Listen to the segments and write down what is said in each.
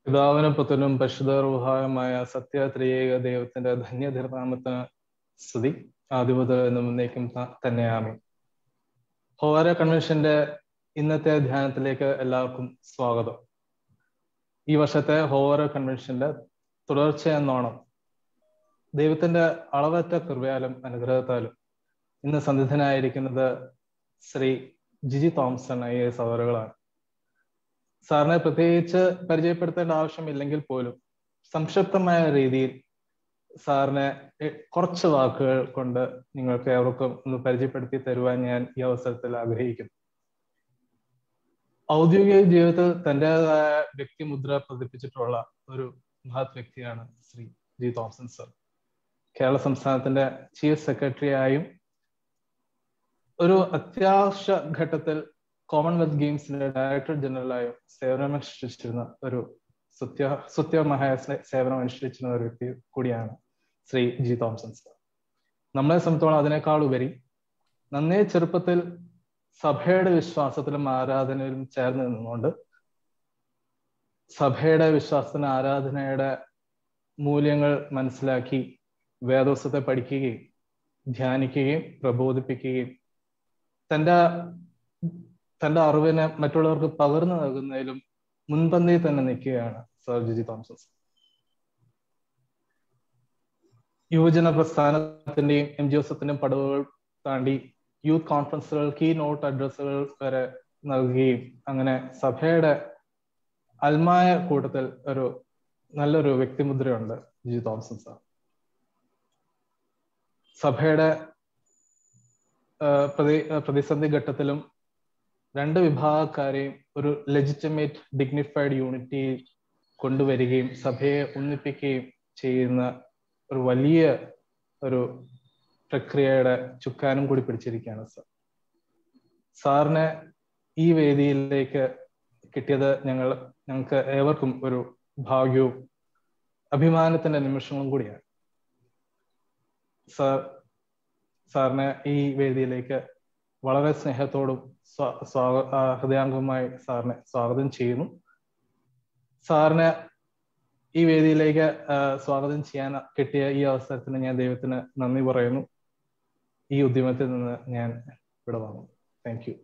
പിതാവിനും പുത്രനും പരിശുദ്ധറുഹായുമായ സത്യ ത്രിയേക ദൈവത്തിന്റെ ധന്യതിർനാമത്തിന് സ്തുതി ആദ്യമുതൽ എന്നും എന്നേക്കും തന്നെയാമി ഹോര കൺവെൻഷന്റെ ഇന്നത്തെ ധ്യാനത്തിലേക്ക് എല്ലാവർക്കും സ്വാഗതം ഈ വർഷത്തെ ഹോര കൺവെൻഷന്റെ തുടർച്ചയെന്നോണം ദൈവത്തിന്റെ അളവറ്റ കൃപയാലും അനുഗ്രഹത്താലും ഇന്ന് സന്നിധനായിരിക്കുന്നത് Shri Giji Thomson I S അവറുകളാണ് സാറിനെ പ്രത്യേകിച്ച് പരിചയപ്പെടുത്തേണ്ട ആവശ്യമില്ലെങ്കിൽ പോലും സംക്ഷിപ്തമായ രീതിയിൽ സാറിനെ കുറച്ച് വാക്കുകൾ കൊണ്ട് നിങ്ങൾക്ക് ഏവർക്കും ഒന്ന് പരിചയപ്പെടുത്തി തരുവാൻ ഞാൻ ഈ അവസരത്തിൽ ആഗ്രഹിക്കുന്നു ഔദ്യോഗിക ജീവിതത്തിൽ തൻ്റെതായ വ്യക്തിമുദ്ര പതിപ്പിച്ചിട്ടുള്ള ഒരു മഹത് വ്യക്തിയാണ് Shri G Thomson sir Kerala സംസ്ഥാനത്തിന്റെ ചീഫ് സെക്രട്ടറി ആയും ഒരു അത്യാവശ്യ ഘട്ടത്തിൽ കോമൺവെൽത്ത് ഗെയിംസിന്റെ ഡയറക്ടർ ജനറലായും സേവനമനുഷ്ഠിച്ചിരുന്ന ഒരു സുത്യ സുത്യമായ സേവനം അനുഷ്ഠിച്ചിരുന്ന ഒരു വ്യക്തി കൂടിയാണ് ശ്രീ ജി തോംസൺ സർ നമ്മളെ സംബന്ധിച്ചോളം അതിനേക്കാൾ ഉപരി നന്നേ ചെറുപ്പത്തിൽ സഭയുടെ വിശ്വാസത്തിലും ആരാധനയിലും ചേർന്ന് നിന്നുകൊണ്ട് സഭയുടെ വിശ്വാസത്തിന് ആരാധനയുടെ മൂല്യങ്ങൾ മനസ്സിലാക്കി വേദോത്സവത്തെ പഠിക്കുകയും ധ്യാനിക്കുകയും പ്രബോധിപ്പിക്കുകയും തൻ്റെ തന്റെ അറിവിനെ മറ്റുള്ളവർക്ക് പകർന്നു നൽകുന്നതിലും മുൻപന്തിയിൽ തന്നെ നിൽക്കുകയാണ് സർ ജിജി തോമസൺ യുവജന പ്രസ്ഥാനത്തിന്റെയും എം ജി എസത്തിന്റെയും പടവുകൾ താണ്ടി യൂത്ത് കോൺഫറൻസുകൾ കീ നോട്ട് അഡ്രസ്സുകൾ വരെ നൽകുകയും അങ്ങനെ സഭയുടെ അൽമായ കൂട്ടത്തിൽ ഒരു നല്ലൊരു വ്യക്തിമുദ്രയുണ്ട് ജിജി തോമസൺ സാർ സഭയുടെ പ്രതി പ്രതിസന്ധി ഘട്ടത്തിലും രണ്ട് വിഭാഗക്കാരെയും ഒരു ലെജിറ്റമേറ്റ് ഡിഗ്നിഫൈഡ് യൂണിറ്റി കൊണ്ടുവരികയും സഭയെ ഒന്നിപ്പിക്കുകയും ചെയ്യുന്ന ഒരു വലിയ ഒരു പ്രക്രിയയുടെ ചുക്കാനും കൂടി പിടിച്ചിരിക്കുകയാണ് സാർ സാറിനെ ഈ വേദിയിലേക്ക് കിട്ടിയത് ഞങ്ങൾ ഞങ്ങൾക്ക് ഏവർക്കും ഒരു ഭാഗ്യവും അഭിമാനത്തിന്റെ നിമിഷങ്ങളും കൂടിയാണ് സാർ സാറിനെ ഈ വേദിയിലേക്ക് വളരെ സ്നേഹത്തോടും സ്വാഗ ഹൃദയാംഗമായി സാറിനെ സ്വാഗതം ചെയ്യുന്നു സാറിനെ ഈ വേദിയിലേക്ക് സ്വാഗതം ചെയ്യാൻ കിട്ടിയ ഈ അവസരത്തിന് ഞാൻ ദൈവത്തിന് നന്ദി പറയുന്നു ഈ ഉദ്യമത്തിൽ നിന്ന് ഞാൻ ഇവിടെ വന്നു thank you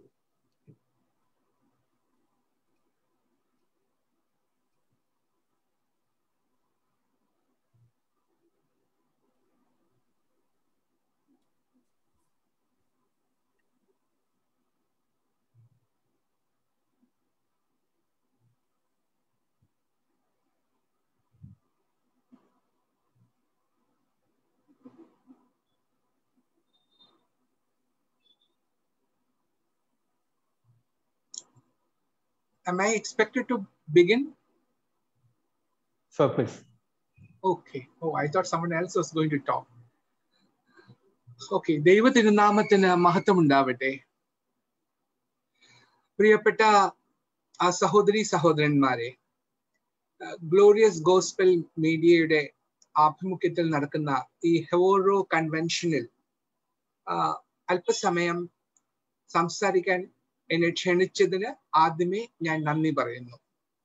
am I expected to begin? Sir, please. Okay. Oh, I thought someone else was going to talk. Okay ദൈവ തിരുനാമത്തിന് മഹത്വം ഉണ്ടാവട്ടെ പ്രിയപ്പെട്ട ആ സഹോദരി സഹോദരന്മാരെ ഗ്ലോറിയസ് ഗോസ്പൽ മീഡിയയുടെ ആഭിമുഖ്യത്തിൽ നടക്കുന്ന ഈ ഹെവോറോ കൺവെൻഷനിൽ അല്പസമയം സംസാരിക്കാൻ എന്നെ ക്ഷണിച്ചതിന് ആദ്യമേ ഞാൻ നന്ദി പറയുന്നു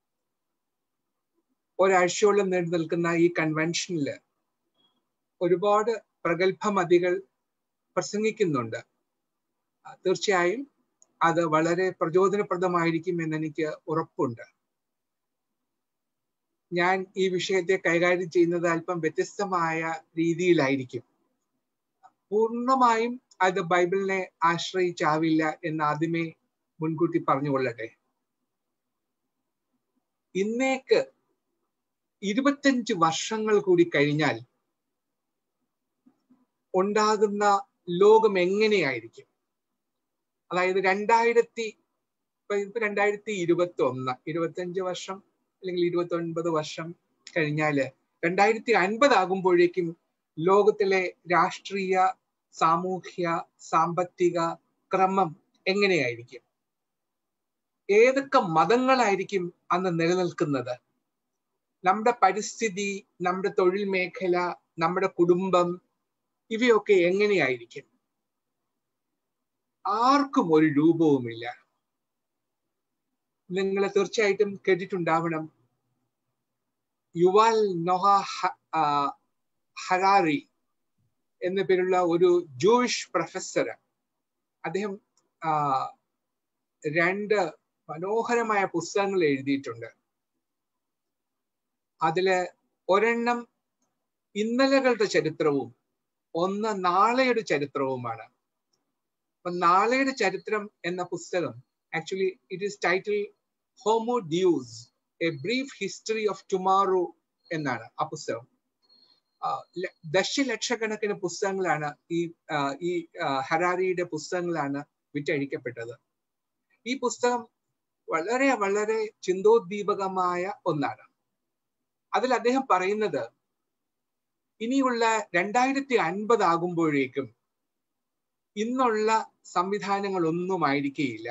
ഒരാഴ്ചയോളം നീണ്ടു നിൽക്കുന്ന ഈ കൺവെൻഷനിൽ ഒരുപാട് പ്രഗത്ഭമതികൾ പ്രസംഗിക്കുന്നുണ്ട് തീർച്ചയായും അത് വളരെ പ്രചോദനപ്രദമായിരിക്കും എന്ന് എനിക്ക് ഉറപ്പുണ്ട് ഞാൻ ഈ വിഷയത്തെ കൈകാര്യം ചെയ്യുന്നത് അല്പം വ്യത്യസ്തമായ രീതിയിലായിരിക്കും പൂർണ്ണമായും അത് ബൈബിളിനെ ആശ്രയിച്ചാവില്ല എന്ന് ആദ്യമേ മുൻകൂട്ടി പറഞ്ഞുകൊള്ളട്ടെ ഇന്നേക്ക് ഇരുപത്തഞ്ച് വർഷങ്ങൾ കൂടി കഴിഞ്ഞാൽ ഉണ്ടാകുന്ന ലോകം എങ്ങനെയായിരിക്കും അതായത് രണ്ടായിരത്തി ഇപ്പൊ രണ്ടായിരത്തി ഇരുപത്തി ഒന്ന് ഇരുപത്തഞ്ച് വർഷം അല്ലെങ്കിൽ ഇരുപത്തി ഒൻപത് വർഷം കഴിഞ്ഞാല് രണ്ടായിരത്തി അൻപത് ആകുമ്പോഴേക്കും ലോകത്തിലെ രാഷ്ട്രീയ സാമൂഹ്യ സാമ്പത്തിക ക്രമം എങ്ങനെയായിരിക്കും ഏതൊക്കെ മതങ്ങളായിരിക്കും അന്ന് നിലനിൽക്കുന്നത് നമ്മുടെ പരിസ്ഥിതി നമ്മുടെ തൊഴിൽ മേഖല നമ്മുടെ കുടുംബം ഇവയൊക്കെ എങ്ങനെയായിരിക്കും ആർക്കും ഒരു രൂപവുമില്ല നിങ്ങൾ തീർച്ചയായിട്ടും കേട്ടിട്ടുണ്ടാവണം യുവാൽ നൊഹ ഹറാറി എന്ന പേരുള്ള ഒരു ജൂയിഷ് പ്രൊഫസർ അദ്ദേഹം രണ്ട് മനോഹരമായ പുസ്തകങ്ങൾ എഴുതിയിട്ടുണ്ട് അതില് ഒരെണ്ണം ഇന്നലകളുടെ ചരിത്രവും ഒന്ന് നാളെയുടെ ചരിത്രവുമാണ് അപ്പൊ നാളെയുടെ ചരിത്രം എന്ന പുസ്തകം actually it is title Homo Deus a brief history of tomorrow എന്നാണ് ആ പുസ്തകം ദശലക്ഷക്കണക്കിന് പുസ്തകങ്ങളാണ് ഈ ഈ ഹരാരിയുടെ പുസ്തകങ്ങളാണ് വിറ്റഴിക്കപ്പെട്ടത് ഈ പുസ്തകം വളരെ വളരെ ചിന്തോദ്ദീപകമായ ഒന്നാണ് അതിൽ അദ്ദേഹം പറയുന്നത് ഇനിയുള്ള രണ്ടായിരത്തി അൻപത് ആകുമ്പോഴേക്കും ഇന്നുള്ള സംവിധാനങ്ങളൊന്നും ആയിരിക്കുകയില്ല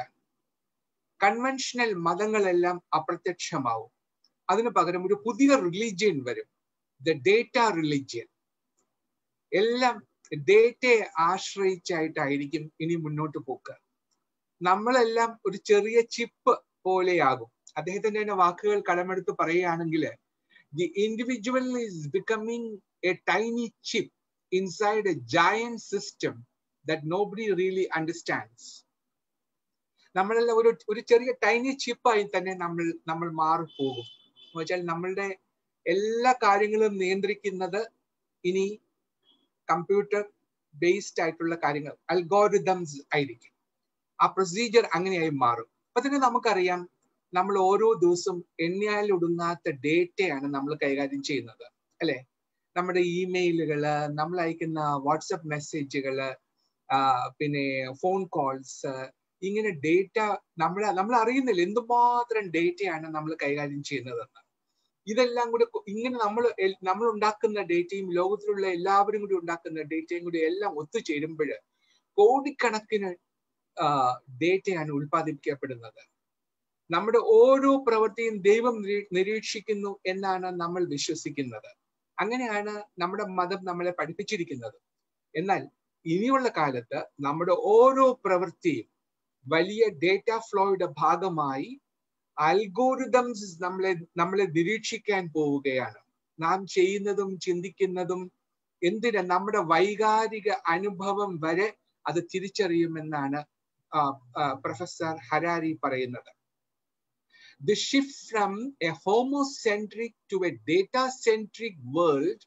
കൺവെൻഷണൽ മതങ്ങളെല്ലാം അപ്രത്യക്ഷമാവും അതിനു പകരം ഒരു പുതിയ റിലീജിയൻ വരും ദ ഡേറ്റ റിലീജിയൻ എല്ലാം ഡേറ്റയെ ആശ്രയിച്ചായിട്ടായിരിക്കും ഇനി മുന്നോട്ട് പോക്ക് നമ്മളെല്ലാം ഒരു ചെറിയ ചിപ്പ് പോലെയാകും അദ്ദേഹത്തിന്റെ തന്നെ വാക്കുകൾ കടമെടുത്ത് പറയുകയാണെങ്കിൽ the individual is becoming a tiny chip inside a giant system that nobody really understands നമ്മളെല്ലാം ഒരു ഒരു ചെറിയ ടൈനി ചിപ്പായി തന്നെ നമ്മൾ നമ്മൾ മാറിപ്പോകും എന്ന് വെച്ചാൽ നമ്മളുടെ എല്ലാ കാര്യങ്ങളും നിയന്ത്രിക്കുന്നത് ഇനി കമ്പ്യൂട്ടർ ബേസ്ഡ് ആയിട്ടുള്ള കാര്യങ്ങൾ അൽഗോറിതംസ് ആയിരിക്കും ആ പ്രൊസീജിയർ അങ്ങനെയായി മാറും അപ്പൊ തന്നെ നമുക്കറിയാം നമ്മൾ ഓരോ ദിവസവും എണ്ണയാൽ ഒടുങ്ങാത്ത ഡേറ്റയാണ് നമ്മൾ കൈകാര്യം ചെയ്യുന്നത് അല്ലെ നമ്മുടെ ഇമെയിലുകള് നമ്മൾ അയക്കുന്ന വാട്സപ്പ് മെസ്സേജുകള് പിന്നെ ഫോൺ കോൾസ് ഇങ്ങനെ ഡേറ്റ നമ്മൾ നമ്മൾ അറിയുന്നില്ല എന്തുമാത്രം ഡേറ്റയാണ് നമ്മൾ കൈകാര്യം ചെയ്യുന്നതെന്ന് ഇതെല്ലാം കൂടി ഇങ്ങനെ നമ്മൾ നമ്മൾ ഉണ്ടാക്കുന്ന ഡേറ്റയും ലോകത്തിലുള്ള എല്ലാവരും കൂടി ഉണ്ടാക്കുന്ന ഡേറ്റയും കൂടി എല്ലാം ഒത്തുചേരുമ്പോൾ കോടിക്കണക്കിന് ഡേറ്റയാണ് ഉൽപ്പാദിപ്പിക്കപ്പെടുന്നത് നമ്മുടെ ഓരോ പ്രവൃത്തിയും ദൈവം നിരീക്ഷിക്കുന്നു എന്നാണ് നമ്മൾ വിശ്വസിക്കുന്നത് അങ്ങനെയാണ് നമ്മുടെ മതം നമ്മളെ പഠിപ്പിച്ചിരിക്കുന്നത് എന്നാൽ ഇനിയുള്ള കാലത്ത് നമ്മുടെ ഓരോ പ്രവൃത്തിയും വലിയ ഡേറ്റ ഫ്ലോയുടെ ഭാഗമായി അൽഗോരിതംസ് നമ്മളെ നമ്മളെ നിരീക്ഷിക്കാൻ പോവുകയാണ് നാം ചെയ്യുന്നതും ചിന്തിക്കുന്നതും എന്തിന് നമ്മുടെ വൈകാരിക അനുഭവം വരെ അത് തിരിച്ചറിയുമെന്നാണ് പ്രൊഫസർ ഹരാരി പറയുന്നത് The shift from a homocentric to a data-centric world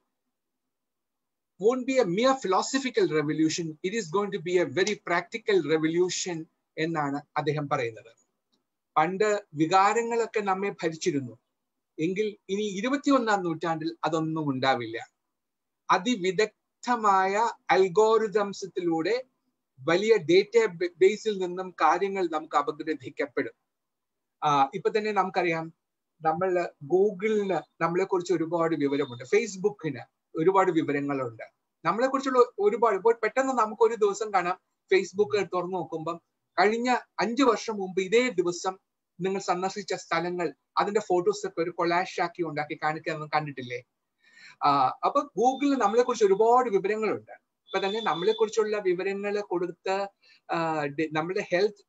won't be a mere philosophical revolution. It is going to be a very practical revolution എന്നാണ് അദ്ദേഹം പറയുന്നത് പണ്ട് വികാരങ്ങളൊക്കെ നമ്മെ ഭരിച്ചിരുന്നു എങ്കിൽ ഇനി ഇരുപത്തിയൊന്നാം നൂറ്റാണ്ടിൽ അതൊന്നും ഉണ്ടാവില്ല അതിവിദഗ്ധമായ അൽഗോറിതംസത്തിലൂടെ വലിയ ഡേറ്റ ബേസിൽ നിന്നും കാര്യങ്ങൾ നമുക്ക് അപഗ്രഥിക്കപ്പെടും ഇപ്പൊ തന്നെ നമുക്കറിയാം നമ്മൾ ഗൂഗിളിന് നമ്മളെ കുറിച്ച് ഒരുപാട് വിവരമുണ്ട് ഫേസ്ബുക്കിന് ഒരുപാട് വിവരങ്ങളുണ്ട് നമ്മളെ കുറിച്ചുള്ള ഒരുപാട് ഇപ്പോൾ പെട്ടെന്ന് നമുക്ക് ഒരു ദിവസം കാണാം ഫേസ്ബുക്ക് തുറന്നു നോക്കുമ്പം കഴിഞ്ഞ അഞ്ചു വർഷം മുമ്പ് ഇതേ ദിവസം നിങ്ങൾ സന്ദർശിച്ച സ്ഥലങ്ങൾ അതിന്റെ ഫോട്ടോസ് ഒക്കെ ഒരു കൊളാഷ് ആക്കി ഉണ്ടാക്കി കാണിക്കാൻ കണ്ടിട്ടില്ലേ അപ്പൊ ഗൂഗിളിൽ നമ്മളെ കുറിച്ച് ഒരുപാട് വിവരങ്ങളുണ്ട് ഇപ്പൊ തന്നെ നമ്മളെ കുറിച്ചുള്ള വിവരങ്ങൾ കൊടുത്ത് നമ്മുടെ ഹെൽത്ത്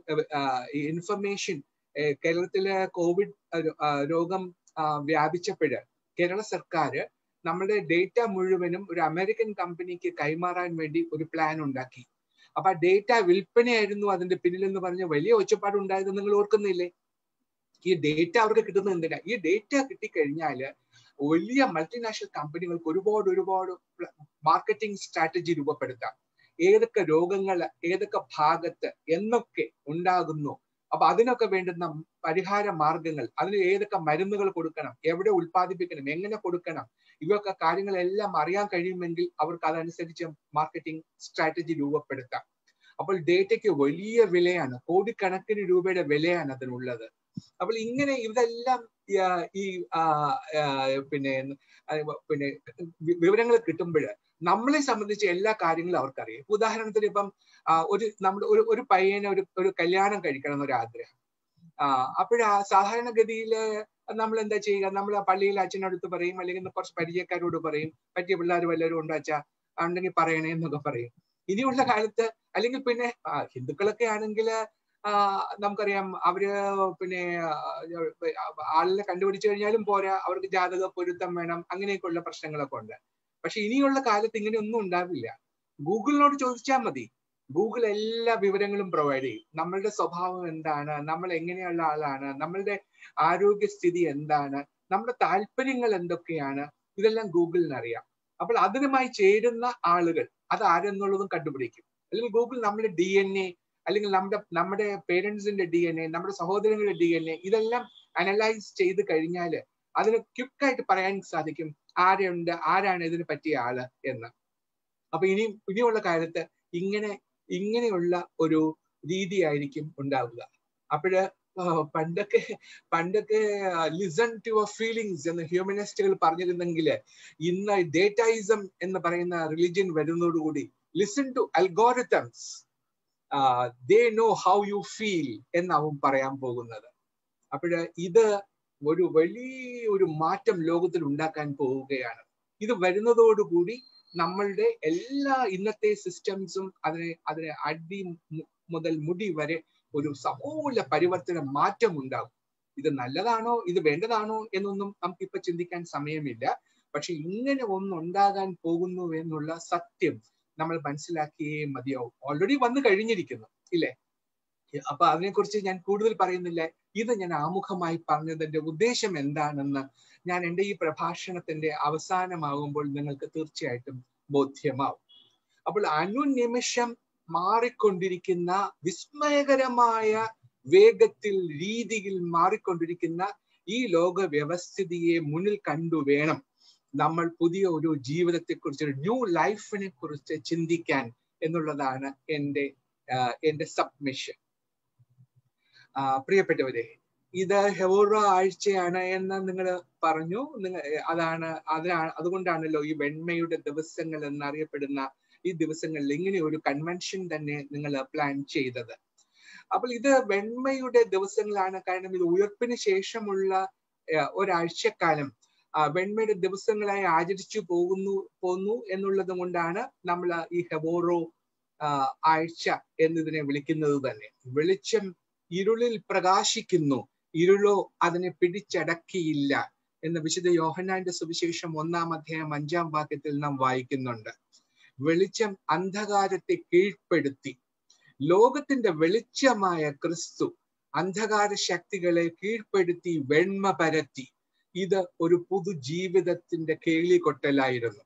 ഇൻഫർമേഷൻ കേരളത്തിലെ കോവിഡ് രോഗം വ്യാപിച്ചപ്പോഴ് കേരള സർക്കാർ നമ്മുടെ ഡേറ്റ മുഴുവനും ഒരു അമേരിക്കൻ കമ്പനിക്ക് കൈമാറാൻ വേണ്ടി ഒരു പ്ലാൻ ഉണ്ടാക്കി അപ്പൊ ആ ഡേറ്റ വിൽപ്പനയായിരുന്നു അതിന്റെ പിന്നിലെന്ന് പറഞ്ഞ വലിയ ഒച്ചപ്പാട് ഉണ്ടായത് നിങ്ങൾ ഓർക്കുന്നില്ലേ ഈ ഡേറ്റ അവർക്ക് കിട്ടുന്നത് എന്തിനാ ഈ ഡേറ്റ കിട്ടിക്കഴിഞ്ഞാല് വലിയ മൾട്ടിനാഷണൽ കമ്പനികൾക്ക് ഒരുപാട് ഒരുപാട് മാർക്കറ്റിംഗ് സ്ട്രാറ്റജി രൂപപ്പെടുത്താം ഏതൊക്കെ രോഗങ്ങൾ ഏതൊക്കെ ഭാഗത്ത് എന്നൊക്കെ ഉണ്ടാകുന്നു അപ്പൊ അതിനൊക്കെ വേണ്ടുന്ന പരിഹാര മാർഗങ്ങൾ അതിന് ഏതൊക്കെ മരുന്നുകൾ കൊടുക്കണം എവിടെ ഉൽപ്പാദിപ്പിക്കണം എങ്ങനെ കൊടുക്കണം ഇവയൊക്കെ കാര്യങ്ങളെല്ലാം അറിയാൻ കഴിയുമെങ്കിൽ അവർക്ക് അതനുസരിച്ച് മാർക്കറ്റിംഗ് സ്ട്രാറ്റജി രൂപപ്പെടുത്താം അപ്പോൾ ഡേറ്റയ്ക്ക് വലിയ വിലയാണ് കോടിക്കണക്കിന് രൂപയുടെ വിലയാണ് അതിനുള്ളത് അപ്പോൾ ഇങ്ങനെ ഇതെല്ലാം ഈ പിന്നെ പിന്നെ വിവരങ്ങൾ കിട്ടുമ്പോൾ നമ്മളെ സംബന്ധിച്ച് എല്ലാ കാര്യങ്ങളും അവർക്കറിയാം ഉദാഹരണത്തിന് ഇപ്പം ഒരു നമ്മുടെ ഒരു ഒരു പയ്യനെ ഒരു ഒരു കല്യാണം കഴിക്കണം എന്നൊരു ആഗ്രഹം അപ്പോഴാ സാധാരണഗതിയിൽ നമ്മൾ എന്താ ചെയ്യുക നമ്മൾ ആ പള്ളിയിൽ അച്ഛനടുത്ത് പറയും അല്ലെങ്കിൽ കുറച്ച് പരിചയക്കാരോട് പറയും പറ്റിയ പിള്ളേർ വല്ലവരും ഉണ്ടോ അച്ഛാ ഉണ്ടെങ്കിൽ പറയണേ എന്നൊക്കെ പറയും ഇനിയുള്ള കാലത്ത് അല്ലെങ്കിൽ പിന്നെ ഹിന്ദുക്കളൊക്കെ ആണെങ്കിൽ നമുക്കറിയാം അവര് പിന്നെ ആളിനെ കണ്ടുപിടിച്ചു കഴിഞ്ഞാലും പോരാ അവർക്ക് ജാതക പൊരുത്തം വേണം അങ്ങനെയൊക്കെയുള്ള പ്രശ്നങ്ങളൊക്കെ ഉണ്ട് പക്ഷെ ഇനിയുള്ള കാലത്ത് ഇങ്ങനെ ഒന്നും ഉണ്ടാവില്ല ഗൂഗിളിനോട് ചോദിച്ചാൽ മതി ഗൂഗിൾ എല്ലാ വിവരങ്ങളും പ്രൊവൈഡ് ചെയ്യും നമ്മളുടെ സ്വഭാവം എന്താണ് നമ്മൾ എങ്ങനെയുള്ള ആളാണ് നമ്മളുടെ ആരോഗ്യസ്ഥിതി എന്താണ് നമ്മുടെ താല്പര്യങ്ങൾ എന്തൊക്കെയാണ് ഇതെല്ലാം ഗൂഗിളിന് അറിയാം അപ്പോൾ അതിനുമായി ചേരുന്ന ആളുകൾ അത് ആരെന്നുള്ളതും കണ്ടുപിടിക്കും അല്ലെങ്കിൽ ഗൂഗിൾ നമ്മുടെ ഡി എൻ എ അല്ലെങ്കിൽ നമ്മുടെ നമ്മുടെ പേരൻസിന്റെ ഡി എൻ എ നമ്മുടെ സഹോദരങ്ങളുടെ ഡി എൻ എ ഇതെല്ലാം അനലൈസ് ചെയ്ത് കഴിഞ്ഞാൽ അതിന് ക്വിക്കായിട്ട് പറയാൻ സാധിക്കും ആരുണ്ട് ആരാണ് ഇതിന് പറ്റിയ ആള് എന്ന് അപ്പൊ ഇനി ഇനിയുള്ള കാലത്ത് ഇങ്ങനെ ഇങ്ങനെയുള്ള ഒരു രീതിയായിരിക്കും ഉണ്ടാവുക അപ്പോഴ് പണ്ടൊക്കെ പണ്ടൊക്കെ ലിസൺ ടു യുവർ ഫീലിങ്സ് എന്ന് ഹ്യൂമനിസ്റ്റുകൾ പറഞ്ഞിരുന്നെങ്കിൽ ഇന്ന് ഡേറ്റൈസം എന്ന് പറയുന്ന റിലിജിയൻ വരുന്നതോടുകൂടി listen to algorithms they know how you feel എന്നാവും പറയാൻ പോകുന്നത് അപ്പോഴ് ഇത് ഒരു വലിയ ഒരു മാറ്റം ലോകത്തിൽ ഉണ്ടാക്കാൻ പോവുകയാണ് ഇത് വരുന്നതോടുകൂടി നമ്മളുടെ എല്ലാ ഇന്നത്തെ സിസ്റ്റംസും അതിനെ അതിനെ അടി മുതൽ മുടി വരെ ഒരു സമൂല പരിവർത്തന മാറ്റം ഉണ്ടാകും ഇത് നല്ലതാണോ ഇത് വേണ്ടതാണോ എന്നൊന്നും നമുക്കിപ്പൊ ചിന്തിക്കാൻ സമയമില്ല പക്ഷെ ഇങ്ങനെ ഒന്നുണ്ടാകാൻ പോകുന്നു എന്നുള്ള സത്യം നമ്മൾ മനസ്സിലാക്കിയേ മതിയാവും ഓൾറെഡി വന്നു കഴിഞ്ഞിരിക്കുന്നു ഇല്ലേ അപ്പൊ അതിനെക്കുറിച്ച് ഞാൻ കൂടുതൽ പറയുന്നില്ല ഇത് ഞാൻ ആമുഖമായി പറഞ്ഞതിന്റെ ഉദ്ദേശം എന്താണെന്ന് ഞാൻ എൻ്റെ ഈ പ്രഭാഷണത്തിന്റെ അവസാനമാകുമ്പോൾ നിങ്ങൾക്ക് തീർച്ചയായിട്ടും ബോധ്യമാവും അപ്പോൾ അനുനിമിഷം മാറിക്കൊണ്ടിരിക്കുന്ന വിസ്മയകരമായ വേഗത്തിൽ രീതിയിൽ മാറിക്കൊണ്ടിരിക്കുന്ന ഈ ലോക വ്യവസ്ഥിതിയെ മുന്നിൽ കണ്ടു വേണം നമ്മൾ പുതിയ ഒരു ജീവിതത്തെക്കുറിച്ച് ഒരു ന്യൂ ലൈഫിനെ കുറിച്ച് ചിന്തിക്കാൻ എന്നുള്ളതാണ് എൻ്റെ എൻ്റെ സബ്മിഷൻ പ്രിയപ്പെട്ടവരെ ഇത് ഹെവോറ ആഴ്ചയാണ് എന്ന് നിങ്ങൾ പറഞ്ഞു നിങ്ങൾ അതാണ് അതിനാണ് അതുകൊണ്ടാണല്ലോ ഈ വെണ്മയുടെ ദിവസങ്ങൾ എന്നറിയപ്പെടുന്ന ഈ ദിവസങ്ങളിൽ ഇങ്ങനെ ഒരു കൺവെൻഷൻ തന്നെ നിങ്ങൾ പ്ലാൻ ചെയ്തത് അപ്പോൾ ഇത് വെണ്മയുടെ ദിവസങ്ങളാണ് കാരണം ഇത് ഉയർപ്പിന് ശേഷമുള്ള ഒരാഴ്ചക്കാലം വെണ്മയുടെ ദിവസങ്ങളായി ആചരിച്ചു പോകുന്നു പോന്നു എന്നുള്ളത് കൊണ്ടാണ് നമ്മൾ ഈ ഹെബോറോ ആഴ്ച എന്നതിനെ വിളിക്കുന്നത് തന്നെ വെളിച്ചം ഇരുളിൽ പ്രകാശിക്കുന്നു ഇരുളോ അതിനെ പിടിച്ചടക്കിയില്ല എന്ന വിശുദ്ധ യോഹന്നാന്റെ സുവിശേഷം ഒന്നാം അധ്യായം അഞ്ചാം വാക്യത്തിൽ നാം വായിക്കുന്നുണ്ട് വെളിച്ചം അന്ധകാരത്തെ കീഴ്പ്പെടുത്തി ലോകത്തിന്റെ വെളിച്ചമായ ക്രിസ്തു അന്ധകാര ശക്തികളെ കീഴ്പ്പെടുത്തി വെണ്മ പരത്തി ഇത് ഒരു പുതു ജീവിതത്തിന്റെ കേളികൊട്ടലായിരുന്നു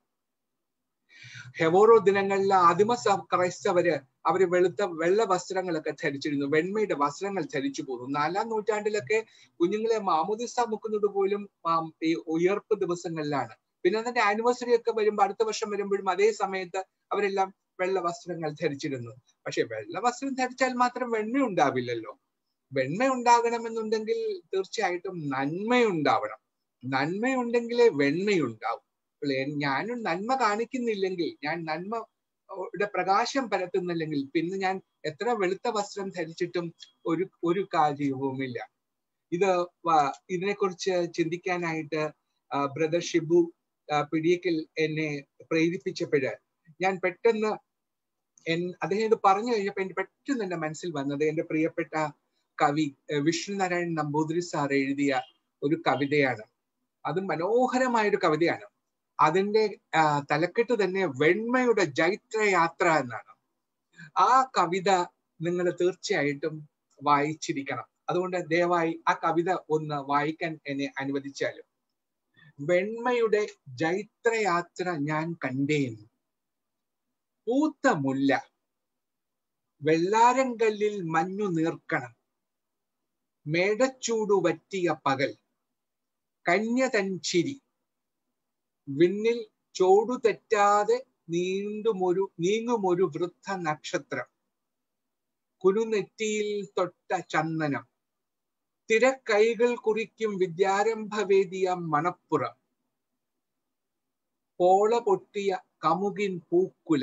ഹെവോറോ ദിനങ്ങളിലെ ആദിമ ക്രൈസ്തവര് അവര് വെളുത്ത വെള്ള വസ്ത്രങ്ങളൊക്കെ ധരിച്ചിരുന്നു വെണ്മയുടെ വസ്ത്രങ്ങൾ ധരിച്ചു പോന്നു നാലാം നൂറ്റാണ്ടിലൊക്കെ കുഞ്ഞുങ്ങളെ മാമുദിസ മുക്കുന്നത് പോലും ഈ ഉയർപ്പ് ദിവസങ്ങളിലാണ് പിന്നെ അതിന്റെ ആനിവേഴ്സറി ഒക്കെ വരുമ്പോൾ അടുത്ത വർഷം വരുമ്പോഴും അതേ സമയത്ത് അവരെല്ലാം വെള്ള വസ്ത്രങ്ങൾ ധരിച്ചിരുന്നു പക്ഷെ വെള്ള വസ്ത്രം ധരിച്ചാൽ മാത്രം വെണ്മ ഉണ്ടാവില്ലല്ലോ വെണ്മ ഉണ്ടാകണമെന്നുണ്ടെങ്കിൽ തീർച്ചയായിട്ടും നന്മയുണ്ടാവണം നന്മയുണ്ടെങ്കിലേ വെണ്മയുണ്ടാവും ഞാനും നന്മ കാണിക്കുന്നില്ലെങ്കിൽ ഞാൻ നന്മയുടെ പ്രകാശം പരത്തുന്നില്ലെങ്കിൽ പിന്നെ ഞാൻ എത്ര വെളുത്ത വസ്ത്രം ധരിച്ചിട്ടും ഒരു ഒരു കാര്യവുമില്ല ഇത് ഇതിനെക്കുറിച്ച് ചിന്തിക്കാനായിട്ട് ബ്രദർ ഷിബു പിടിയക്കൽ എന്നെ പ്രേരിപ്പിച്ചപ്പോഴ് ഞാൻ പെട്ടെന്ന് എൻ അദ്ദേഹം ഇത് പറഞ്ഞു കഴിഞ്ഞപ്പോൾ എനിക്ക് പെട്ടെന്ന് എന്റെ മനസ്സിൽ വന്നത് എന്റെ പ്രിയപ്പെട്ട കവി വിഷ്ണുനാരായണൻ നമ്പൂതിരി സാർ എഴുതിയ ഒരു കവിതയാണ് അത് മനോഹരമായ ഒരു കവിതയാണ് അതിന്റെ തലക്കെട്ട് തന്നെ വെണ്മയുടെ ജൈത്രയാത്ര എന്നാണ് ആ കവിത നിങ്ങൾ തീർച്ചയായിട്ടും വായിച്ചിരിക്കണം അതുകൊണ്ട് ദയവായി ആ കവിത ഒന്ന് വായിക്കാൻ എന്നെ അനുവദിച്ചാലും വെണ്മയുടെ ജൈത്രയാത്ര ഞാൻ കണ്ടേൻ പൂത്ത മുല്ല വെള്ളാരങ്കല്ലിൽ മഞ്ഞു നീർക്കണം മേടച്ചൂടു വറ്റിയ പകൽ കന്യതൻ ചിരി വിണ്ണിൽ ചോടു തെറ്റാതെ നീണ്ടുമൊരു നീങ്ങുമൊരു വൃദ്ധ നക്ഷത്രം കുരുനെറ്റിയിൽ തൊട്ട ചന്ദനം തിരക്കൈകൾ കുറിക്കും വിദ്യാരംഭവേദിയ മണപ്പുറം പോള പൊട്ടിയ കമുകിൻ പൂക്കുല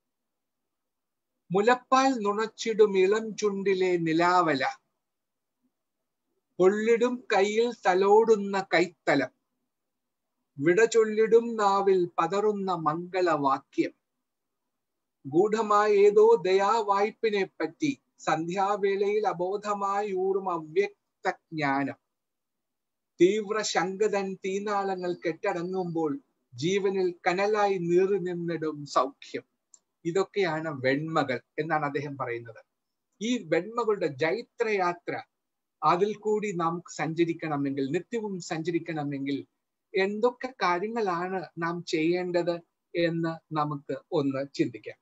മുലപ്പാൽ നുണച്ചിടും ഇളം ചുണ്ടിലെ നിലാവല പൊള്ളിടും കയ്യിൽ തലോടുന്ന കൈത്തലം വിട ചൊല്ലിടും നാവിൽ പതറുന്ന മംഗളവാക്യം ഗൂഢമായ ഏതോ ദയാവായ്പിനെ പറ്റി സന്ധ്യാവേളയിൽ അബോധമായി ഊറും അവ്യക്ത ജ്ഞാനം തീവ്ര ശങ്കതൻ തീനാളങ്ങൾ കെട്ടടങ്ങുമ്പോൾ ജീവനിൽ കനലായി നീറി നിന്നിടും സൗഖ്യം ഇതൊക്കെയാണ് വെണ്മകൾ എന്നാണ് അദ്ദേഹം പറയുന്നത് ഈ വെണ്മകളുടെ ജൈത്രയാത്ര അതിൽ കൂടി നാം സഞ്ചരിക്കണമെങ്കിൽ നിത്യവും സഞ്ചരിക്കണമെങ്കിൽ എന്തൊക്കെ കാര്യങ്ങളാണ് നാം ചെയ്യേണ്ടത് എന്ന് നമുക്ക് ഒന്ന് ചിന്തിക്കാം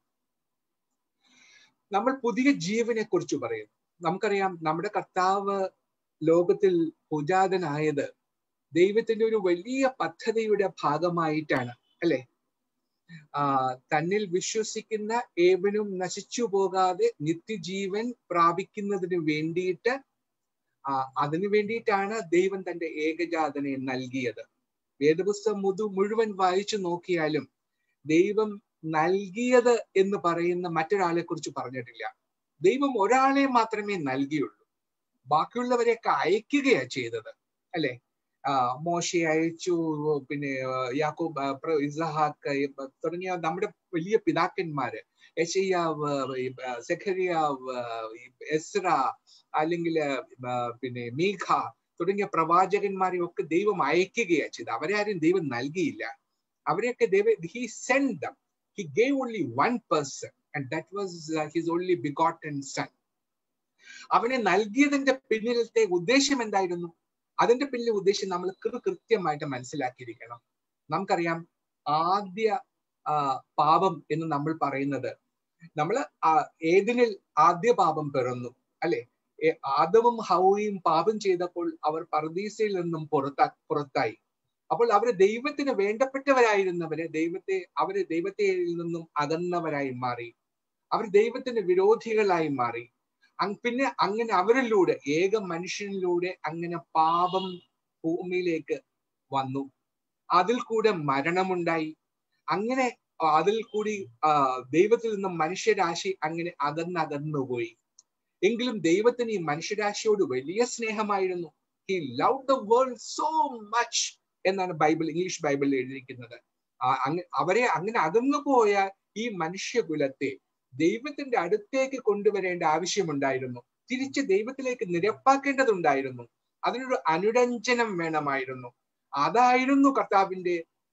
നമ്മൾ പുതിയ ജീവനെ കുറിച്ച് പറയുന്നു നമുക്കറിയാം നമ്മുടെ കർത്താവ് ലോകത്തിൽ പൂജാതനായത് ദൈവത്തിന്റെ ഒരു വലിയ പദ്ധതിയുടെ ഭാഗമായിട്ടാണ് അല്ലെ ആ തന്നിൽ വിശ്വസിക്കുന്ന ഏവനും നശിച്ചു പോകാതെ നിത്യജീവൻ പ്രാപിക്കുന്നതിന് വേണ്ടിയിട്ട് ആ അതിനു വേണ്ടിയിട്ടാണ് ദൈവം തന്റെ ഏകജാതനെ നൽകിയത് വേദപുസ്തകം മുതു മുഴുവൻ വായിച്ചു നോക്കിയാലും ദൈവം നൽകിയത് എന്ന് പറയുന്ന മറ്റൊരാളെ കുറിച്ച് പറഞ്ഞിട്ടില്ല ദൈവം ഒരാളെ മാത്രമേ നൽകിയുള്ളൂ ബാക്കിയുള്ളവരെയൊക്കെ അയക്കുകയാ ചെയ്തത് അല്ലെ ആ മോശയെ അയച്ചു പിന്നെ യാക്കൂബ് ഇസഹാക്ക് തുടങ്ങിയ നമ്മുടെ വലിയ പിതാക്കന്മാര് യശയ്യാവ് സെഖരിയാവ് എസ്ര അല്ലെങ്കിൽ പിന്നെ മീഖ തുടങ്ങിയ പ്രവാചകന്മാരെ ഒക്കെ ദൈവം അയക്കുകയാ ചെയ്തത് അവരെ ആരും ദൈവം നൽകിയില്ല അവരെയൊക്കെ ദൈവം he send them he gave only one person and that was his only begotten son അവനെ നൽകിയതിന്റെ പിന്നിലത്തെ ഉദ്ദേശം എന്തായിരുന്നു അതിന്റെ പിന്നിലെ ഉദ്ദേശം നമ്മൾ കൃത്യമായിട്ട് മനസ്സിലാക്കിയിരിക്കണം നമുക്കറിയാം ആദ്യ പാപം എന്ന് നമ്മൾ പറയുന്നത് നമ്മൾ ഏതിനിൽ ആദ്യ പാപം പിറന്നു അല്ലെ ആദവും ഹൗയും പാപം ചെയ്തപ്പോൾ അവർ പർദീസയിൽ നിന്നും പുറത്താ പുറത്തായി അപ്പോൾ അവര് ദൈവത്തിന് വേണ്ടപ്പെട്ടവരായിരുന്നവരെ ദൈവത്തെ അവര് ദൈവത്തെ നിന്നും അകന്നവരായി മാറി അവർ ദൈവത്തിന് വിരോധികളായി മാറി പിന്നെ അങ്ങനെ അവരിലൂടെ ഏക മനുഷ്യനിലൂടെ അങ്ങനെ പാപം ഭൂമിയിലേക്ക് വന്നു അതിൽ കൂടെ മരണമുണ്ടായി അങ്ങനെ അതിൽ കൂടി ദൈവത്തിൽ നിന്നും മനുഷ്യരാശി അങ്ങനെ അകന്നകന്നുപോയി എങ്കിലും ദൈവത്തിന് ഈ മനുഷ്യരാശിയോട് വലിയ സ്നേഹമായിരുന്നു he love the world so much എന്നാണ് ബൈബിൾ ഇംഗ്ലീഷ് ബൈബിളിൽ എഴുതിയിരിക്കുന്നത് അവരെ അങ്ങനെ അകന്നുപോയ ഈ മനുഷ്യകുലത്തെ ദൈവത്തിന്റെ അടുത്തേക്ക് കൊണ്ടുവരേണ്ട ആവശ്യമുണ്ടായിരുന്നു തിരിച്ച് ദൈവത്തിലേക്ക് നിരപ്പാക്കേണ്ടതുണ്ടായിരുന്നു അതിനൊരു അനുരഞ്ജനം വേണമായിരുന്നു അതായിരുന്നു കർത്താവിന്റെ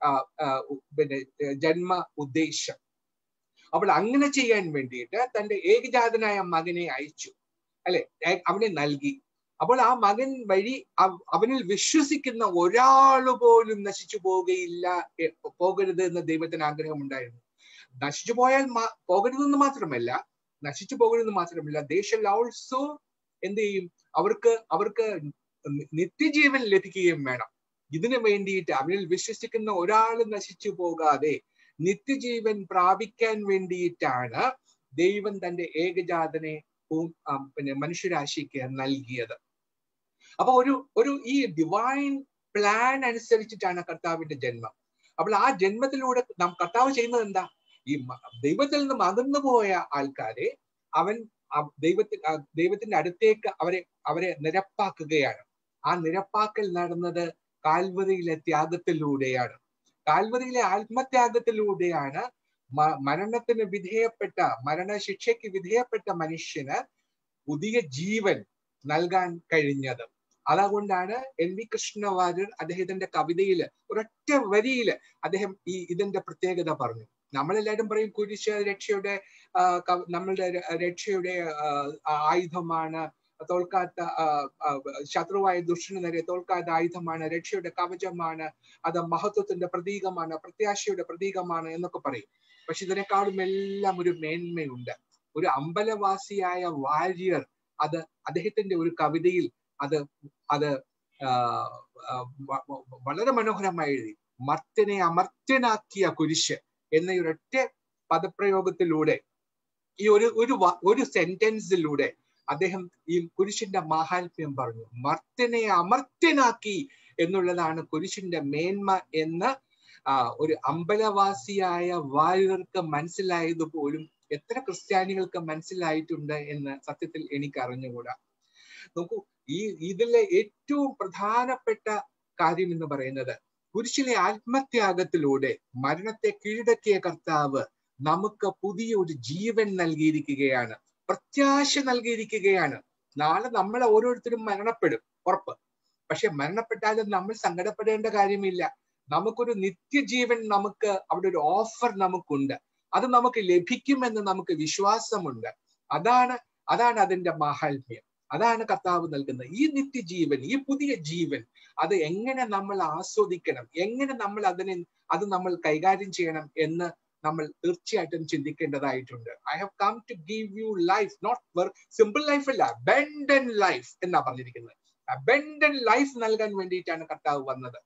പിന്നെ ജന്മ ഉദ്ദേശം അപ്പോൾ അങ്ങനെ ചെയ്യാൻ വേണ്ടിയിട്ട് തന്റെ ഏകജാതനായ മകനെ അയച്ചു അല്ലെ അവനെ നൽകി അപ്പോൾ ആ മകൻ വഴി അവനിൽ വിശ്വസിക്കുന്ന ഒരാൾ പോലും നശിച്ചു പോവുകയില്ല പോകരുത് എന്ന് ദൈവത്തിന് ആഗ്രഹമുണ്ടായിരുന്നു നശിച്ചു പോയാൽ പോകരുതെന്ന് മാത്രമല്ല നശിച്ചു പോകരുതെന്ന് മാത്രമല്ല ദേശം ഓൾസോ എന്ത് ചെയ്യും അവർക്ക് അവർക്ക് നിത്യജീവൻ ലഭിക്കുകയും വേണം ഇതിനു വേണ്ടിയിട്ട് അവനിൽ വിശ്വസിക്കുന്ന ഒരാൾ നശിച്ചു പോകാതെ നിത്യജീവൻ പ്രാപിക്കാൻ വേണ്ടിയിട്ടാണ് ദൈവം തന്റെ ഏകജാതനെ പിന്നെ മനുഷ്യരാശിക്ക് നൽകിയത് അപ്പൊ ഒരു ഒരു ഈ ഡിവൈൻ പ്ലാൻ അനുസരിച്ചിട്ടാണ് കർത്താവിന്റെ ജന്മം അപ്പോൾ ആ ജന്മത്തിലൂടെ നാം കർത്താവ് ചെയ്യുന്നത് എന്താ ഈ ദൈവത്തിൽ നിന്ന് അകന്നു പോയ ആൾക്കാരെ അവൻ ദൈവത്തിൽ ദൈവത്തിന്റെ അടുത്തേക്ക് അവരെ അവരെ നിരപ്പാക്കുകയാണ് ആ നിരപ്പാക്കൽ നടന്നത് കാൽവറിയിലെ ത്യാഗത്തിലൂടെയാണ് കാൽവറിയിലെ ആത്മത്യാഗത്തിലൂടെയാണ് മരണത്തിന് വിധേയപ്പെട്ട മരണശിക്ഷയ്ക്ക് വിധേയപ്പെട്ട മനുഷ്യന് പുതിയ ജീവൻ നൽകാൻ കഴിഞ്ഞത് അതുകൊണ്ടാണ് എൻ വി കൃഷ്ണവാര്യർ അദ്ദേഹത്തിന്റെ കവിതയിൽ ഒരൊറ്റ വരിയിൽ അദ്ദേഹം ഈ ഇതിന്റെ പ്രത്യേകത പറഞ്ഞു നമ്മളെല്ലാവരും പറയും കുരിശ് രക്ഷയുടെ നമ്മളുടെ രക്ഷയുടെ ആയുധമാണ് തോൽക്കാത്ത ശത്രുവായ ദുഷ്ടന് നേരെ തോൽക്കാത്ത ആയുധമാണ് രക്ഷയുടെ കവചമാണ് അത് മഹത്വത്തിന്റെ പ്രതീകമാണ് പ്രത്യാശയുടെ പ്രതീകമാണ് എന്നൊക്കെ പറയും പക്ഷെ ഇതിനേക്കാളും എല്ലാം ഒരു മേന്മയുണ്ട് ഒരു അമ്പലവാസിയായ വാര്യർ അത് അദ്ദേഹത്തിന്റെ ഒരു കവിതയിൽ അത് അത് വളരെ മനോഹരമായി എഴുതി മർത്യനെ അമർത്യനാക്കിയ കുരിശ് എന്ന ഒരൊറ്റ പദപ്രയോഗത്തിലൂടെ ഈ ഒരു ഒരു ഒരു സെന്റൻസിലൂടെ അദ്ദേഹം ഈ കുരിശിന്റെ മാഹാത്മ്യം പറഞ്ഞു മർത്യനെ അമർത്യനാക്കി എന്നുള്ളതാണ് കുരിശിന്റെ മേന്മ എന്ന് ഒരു അമ്പലവാസിയായ വാര്യർക്ക് മനസ്സിലായത് പോലും എത്ര ക്രിസ്ത്യാനികൾക്ക് മനസ്സിലായിട്ടുണ്ട് എന്ന് സത്യത്തിൽ എനിക്ക് അറിഞ്ഞുകൂടാ നോക്കൂ ഈ ഇതിലെ ഏറ്റവും പ്രധാനപ്പെട്ട കാര്യം എന്ന് പറയുന്നത് കുരിശിലെ ആത്മത്യാഗത്തിലൂടെ മരണത്തെ കീഴടക്കിയ കർത്താവ് നമുക്ക് പുതിയ ഒരു ജീവൻ നൽകിയിരിക്കുകയാണ് പ്രത്യാശ നൽകിയിരിക്കുകയാണ് നാളെ നമ്മൾ ഓരോരുത്തരും മരണപ്പെടും ഉറപ്പ് പക്ഷെ മരണപ്പെട്ടാലും നമ്മൾ സങ്കടപ്പെടേണ്ട കാര്യമില്ല നമുക്കൊരു നിത്യജീവൻ നമുക്ക് അവിടെ ഒരു ഓഫർ നമുക്കുണ്ട് അത് നമുക്ക് ലഭിക്കുമെന്ന് നമുക്ക് വിശ്വാസമുണ്ട് അതാണ് അതാണ് അതിന്റെ മാഹാത്മ്യം അതാണ് കർത്താവ് നൽകുന്നത് ഈ നിത്യജീവൻ ഈ പുതിയ ജീവൻ അത് എങ്ങനെ നമ്മൾ ആസ്വദിക്കണം എങ്ങനെ നമ്മൾ അതിനെ അത് നമ്മൾ കൈകാര്യം ചെയ്യണം എന്ന് നമ്മൾ തീർച്ചയായിട്ടും ചിന്തിക്കേണ്ടതായിട്ടുണ്ട് I have come to give you life not very simple life അല്ല അബൻഡൻ ലൈഫ് എന്നാ പറഞ്ഞിരിക്കുന്നത് അബൻഡൻ ലൈഫ് നൽകാൻ വേണ്ടിയിട്ടാണ് കർത്താവ് വന്നത്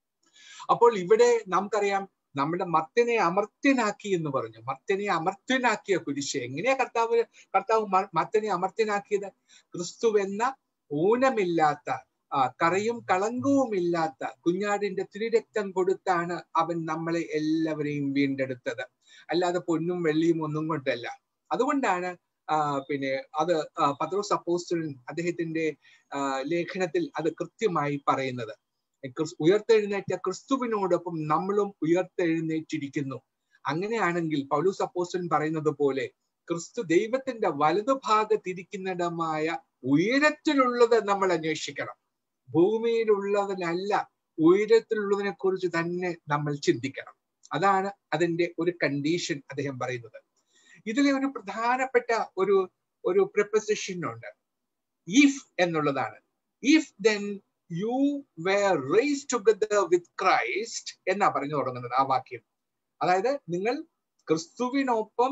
അപ്പോൾ ഇവിടെ നമുക്കറിയാം നമ്മുടെ മർത്തിനെ അമർത്യനാക്കി എന്ന് പറഞ്ഞു മർത്തിനെ അമർത്യനാക്കിയ കുരിശ് എങ്ങനെയാ കർത്താവ് കർത്താവ് മർത്തിനെ അമർത്യനാക്കിയത് ക്രിസ്തു എന്ന ഊനമില്ലാത്ത കറയും കളങ്കവും ഇല്ലാത്ത കുഞ്ഞാടിന്റെ തിരുരക്തം കൊടുത്താണ് അവൻ നമ്മളെ എല്ലാവരെയും വീണ്ടെടുത്തത് അല്ലാതെ പൊന്നും വെള്ളിയും ഒന്നും കൊണ്ടല്ല അതുകൊണ്ടാണ് പിന്നെ അത് പത്രോസ് അപ്പോസ്റ്റലൻ അദ്ദേഹത്തിന്റെ ലേഖനത്തിൽ അത് കൃത്യമായി പറയുന്നത് ഉയർത്തെഴുന്നേറ്റ ക്രിസ്തുവിനോടൊപ്പം നമ്മളും ഉയർത്തെഴുന്നേറ്റിരിക്കുന്നു അങ്ങനെയാണെങ്കിൽ പൗലൂസ് അപ്പോസ്റ്റലൻ പറയുന്നത് പോലെ ക്രിസ്തു ദൈവത്തിന്റെ വലതുഭാഗത്തിരിക്കുന്നിടമായ ഉയരത്തിലുള്ളത് നമ്മൾ അന്വേഷിക്കണം ഭൂമിയിലുള്ളതിനല്ല ഉയരത്തിലുള്ളതിനെ കുറിച്ച് തന്നെ നമ്മൾ ചിന്തിക്കണം അതാണ് അതിന്റെ ഒരു കണ്ടീഷൻ അദ്ദേഹം പറയുന്നത് ഇതിലെ ഒരു പ്രധാനപ്പെട്ട ഒരു ഒരു പ്രിപ്പസിഷൻ ഉണ്ട് ഇഫ് എന്നുള്ളതാണ് if then you were raised together with Christ എന്നാ പറഞ്ഞു തുടങ്ങുന്നത് ആ വാക്യം അതായത് നിങ്ങൾ ക്രിസ്തുവിനൊപ്പം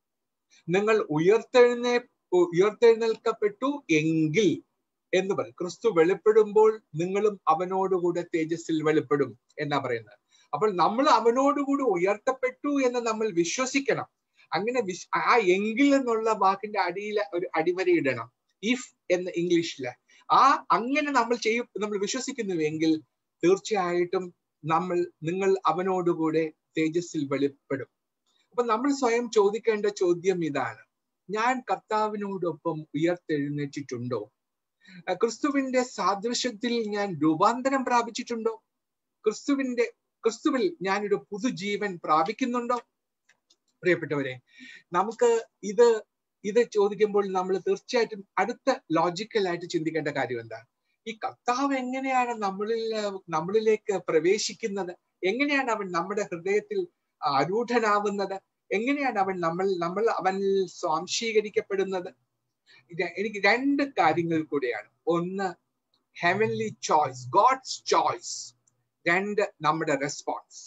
നിങ്ങൾ ഉയർത്തെഴുന്നേ ഉയർത്തെഴുന്നേൽക്കപ്പെട്ടു എങ്കിൽ എന്ന് പറയും ക്രിസ്തു വെളിപ്പെടുമ്പോൾ നിങ്ങളും അവനോടുകൂടെ തേജസ്സിൽ വെളിപ്പെടും എന്നാ പറയുന്നത് അപ്പോൾ നമ്മൾ അവനോടുകൂടി ഉയർത്തപ്പെട്ടു എന്ന് നമ്മൾ വിശ്വസിക്കണം അങ്ങനെ വിശ് ആ എങ്കിൽ എന്നുള്ള വാക്കിന്റെ അടിയിൽ ഒരു അടിവരയിടണം ഇഫ് എന്ന് ഇംഗ്ലീഷില് ആ അങ്ങനെ നമ്മൾ ചെയ്യും നമ്മൾ വിശ്വസിക്കുന്നുവെങ്കിൽ തീർച്ചയായിട്ടും നമ്മൾ നിങ്ങൾ അവനോടുകൂടെ തേജസ്സിൽ വെളിപ്പെടും അപ്പൊ നമ്മൾ സ്വയം ചോദിക്കേണ്ട ചോദ്യം ഇതാണ് ഞാൻ കർത്താവിനോടൊപ്പം ഉയർത്തെഴുന്നേറ്റിട്ടുണ്ടോ ക്രിസ്തുവിന്റെ സാദൃശ്യത്തിൽ ഞാൻ രൂപാന്തരം പ്രാപിച്ചിട്ടുണ്ടോ ക്രിസ്തുവിന്റെ ക്രിസ്തുവിൽ ഞാനൊരു പുതുജീവൻ പ്രാപിക്കുന്നുണ്ടോ പ്രിയപ്പെട്ടവരെ നമുക്ക് ഇത് ഇത് ചോദിക്കുമ്പോൾ നമ്മൾ തീർച്ചയായിട്ടും അടുത്ത ലോജിക്കലായിട്ട് ചിന്തിക്കേണ്ട കാര്യം എന്താ ഈ കർത്താവ് എങ്ങനെയാണ് നമ്മളിൽ നമ്മളിലേക്ക് പ്രവേശിക്കുന്നത് എങ്ങനെയാണ് അവൻ നമ്മുടെ ഹൃദയത്തിൽ അരൂഢനാവുന്നത് എങ്ങനെയാണ് അവൻ നമ്മൾ നമ്മൾ അവനിൽ സ്വാംശീകരിക്കപ്പെടുന്നത് എനിക്ക് രണ്ട് കാര്യങ്ങൾ കൂടെയാണ് ഒന്ന് ഹെവൻലി ചോയ്സ് ഗോഡ്സ് ചോയ്സ് രണ്ട് നമ്മുടെ റെസ്പോൺസ്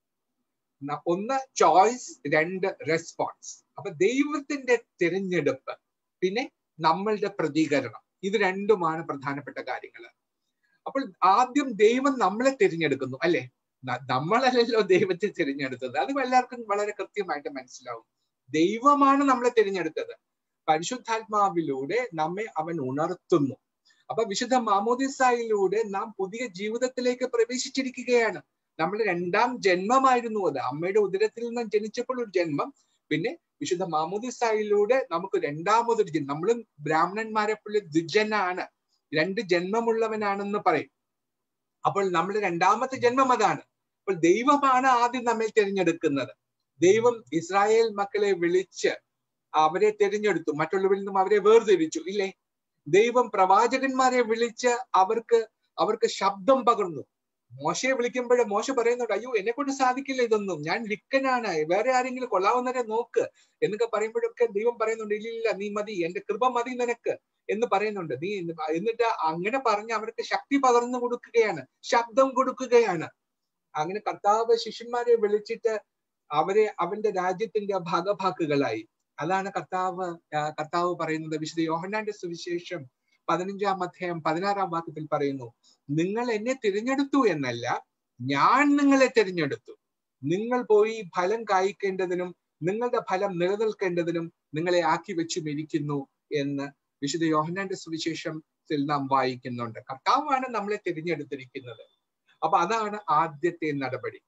ഒന്ന് ചോയ്സ് രണ്ട് റെസ്പോൺസ് അപ്പൊ ദൈവത്തിന്റെ തിരഞ്ഞെടുപ്പ് പിന്നെ നമ്മളുടെ പ്രതികരണം ഇത് രണ്ടുമാണ് പ്രധാനപ്പെട്ട കാര്യങ്ങൾ അപ്പോൾ ആദ്യം ദൈവം നമ്മളെ തിരഞ്ഞെടുക്കുന്നു അല്ലെ നമ്മളല്ലല്ലോ ദൈവത്തെ തിരഞ്ഞെടുത്തത് അത് എല്ലാവർക്കും വളരെ കൃത്യമായിട്ട് മനസ്സിലാവും ദൈവമാണ് നമ്മളെ തിരഞ്ഞെടുത്തത് പരിശുദ്ധാത്മാവിലൂടെ നമ്മെ അവൻ ഉണർത്തുന്നു അപ്പൊ വിശുദ്ധ മാമോദിസായിലൂടെ നാം പുതിയ ജീവിതത്തിലേക്ക് പ്രവേശിച്ചിരിക്കുകയാണ് നമ്മൾ രണ്ടാം ജന്മമായിരുന്നു അത് അമ്മയുടെ ഉദരത്തിൽ നിന്ന് ജനിച്ചപ്പോൾ ഒരു ജന്മം പിന്നെ വിശുദ്ധ മാമോദിസായിലൂടെ നമുക്ക് രണ്ടാമതൊരു ജന്മം നമ്മളും ബ്രാഹ്മണന്മാരെ പോലെ ദ്വിജനാണ് രണ്ട് ജന്മമുള്ളവനാണെന്ന് പറയും അപ്പോൾ നമ്മുടെ രണ്ടാമത്തെ ജന്മം അതാണ് അപ്പോൾ ദൈവമാണ് ആദ്യം നമ്മെ തിരഞ്ഞെടുക്കുന്നത് ദൈവം ഇസ്രായേൽ മക്കളെ വിളിച്ച് അവരെ തിരഞ്ഞെടുത്തു മറ്റുള്ളവരിൽ നിന്നും അവരെ വേർതിരിച്ചു ഇല്ലേ ദൈവം പ്രവാചകന്മാരെ വിളിച്ച് അവർക്ക് അവർക്ക് ശബ്ദം പകർന്നു മോശയെ വിളിക്കുമ്പോഴേ മോശ പറയുന്നുണ്ട് അയ്യോ എന്നെ കൊണ്ട് സാധിക്കില്ല ഇതൊന്നും ഞാൻ ലിക്കനാണ് വേറെ ആരെങ്കിലും കൊള്ളാവുന്നവരെ നോക്ക് എന്നൊക്കെ പറയുമ്പോഴൊക്കെ ദൈവം പറയുന്നുണ്ട് ഇല്ല നീ മതി എന്റെ കൃപ മതി നിനക്ക് എന്ന് പറയുന്നുണ്ട് നീ എന്നിട്ട് അങ്ങനെ പറഞ്ഞ് അവർക്ക് ശക്തി പകർന്നു കൊടുക്കുകയാണ് ശബ്ദം കൊടുക്കുകയാണ് അങ്ങനെ കർത്താവ് ശിഷ്യന്മാരെ വിളിച്ചിട്ട് അവരെ അവന്റെ രാജ്യത്തിന്റെ ഭാഗഭാക്കുകളായി അതാണ് കർത്താവ് കർത്താവ് പറയുന്നത് വിശുദ്ധ യോഹന്നാന്റെ സുവിശേഷം പതിനഞ്ചാം അധ്യായം പതിനാറാം വാക്യത്തിൽ പറയുന്നു നിങ്ങൾ എന്നെ തിരഞ്ഞെടുത്തു എന്നല്ല ഞാൻ നിങ്ങളെ തിരഞ്ഞെടുത്തു നിങ്ങൾ പോയി ഫലം കായ്ക്കേണ്ടതിനും നിങ്ങളുടെ ഫലം നിലനിൽക്കേണ്ടതിനും നിങ്ങളെ ആക്കി വെച്ചും ഇരിക്കുന്നു എന്ന് വിശുദ്ധ യോഹന്നാന്റെ സുവിശേഷത്തിൽ നാം വായിക്കുന്നുണ്ട് കർത്താവാണ് നമ്മളെ തിരഞ്ഞെടുത്തിരിക്കുന്നത് അപ്പൊ അതാണ് ആദ്യത്തെ നടപടി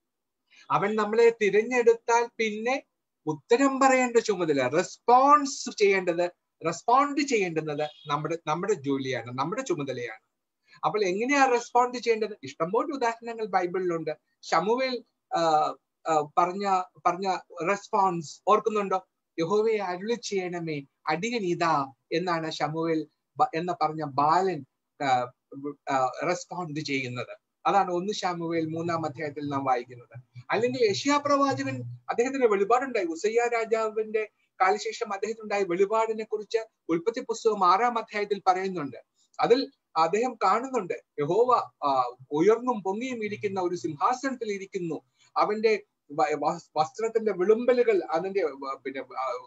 അവൻ നമ്മളെ തിരഞ്ഞെടുത്താൽ പിന്നെ ഉത്തരം പറയേണ്ട ചുമതല റെസ്പോൺസ് ചെയ്യേണ്ടത് റെസ്പോണ്ട് ചെയ്യേണ്ടുന്നത് നമ്മുടെ നമ്മുടെ ജോലിയാണ് നമ്മുടെ ചുമതലയാണ് അപ്പോൾ എങ്ങനെയാ റെസ്പോണ്ട് ചെയ്യേണ്ടത് ഇഷ്ടംപോലെ ഉദാഹരണങ്ങൾ ബൈബിളിലുണ്ട് ഷമുവേൽ പറഞ്ഞ പറഞ്ഞ റെസ്പോൺസ് ഓർക്കുന്നുണ്ടോ യഹോവയെ അരുളി ചെയ്യണമേ അടിയൻ ഇതാ എന്നാണ് ഷമുവേൽ എന്ന് പറഞ്ഞ ബാലൻ റെസ്പോണ്ട് ചെയ്യുന്നത് അതാണ് ഒന്ന് ഷാമുവേൽ മൂന്നാം അധ്യായത്തിൽ നാം വായിക്കുന്നത് അല്ലെങ്കിൽ യഷ്യാ പ്രവാചകൻ അദ്ദേഹത്തിന്റെ വെളിപാടുണ്ടായി ഉസയ്യ രാജാവിന്റെ കാലശേഷം അദ്ദേഹത്തിനുണ്ടായ വെളിപാടിനെ കുറിച്ച് ഉൽപ്പത്തി പുസ്തകം ആറാം അധ്യായത്തിൽ പറയുന്നുണ്ട് അതിൽ അദ്ദേഹം കാണുന്നുണ്ട് യഹോവ ഉയർന്നും പൊങ്ങിയും ഇരിക്കുന്ന ഒരു സിംഹാസനത്തിൽ ഇരിക്കുന്നു അവന്റെ വസ്ത്രത്തിന്റെ വിളുമ്പലുകൾ അതിന്റെ പിന്നെ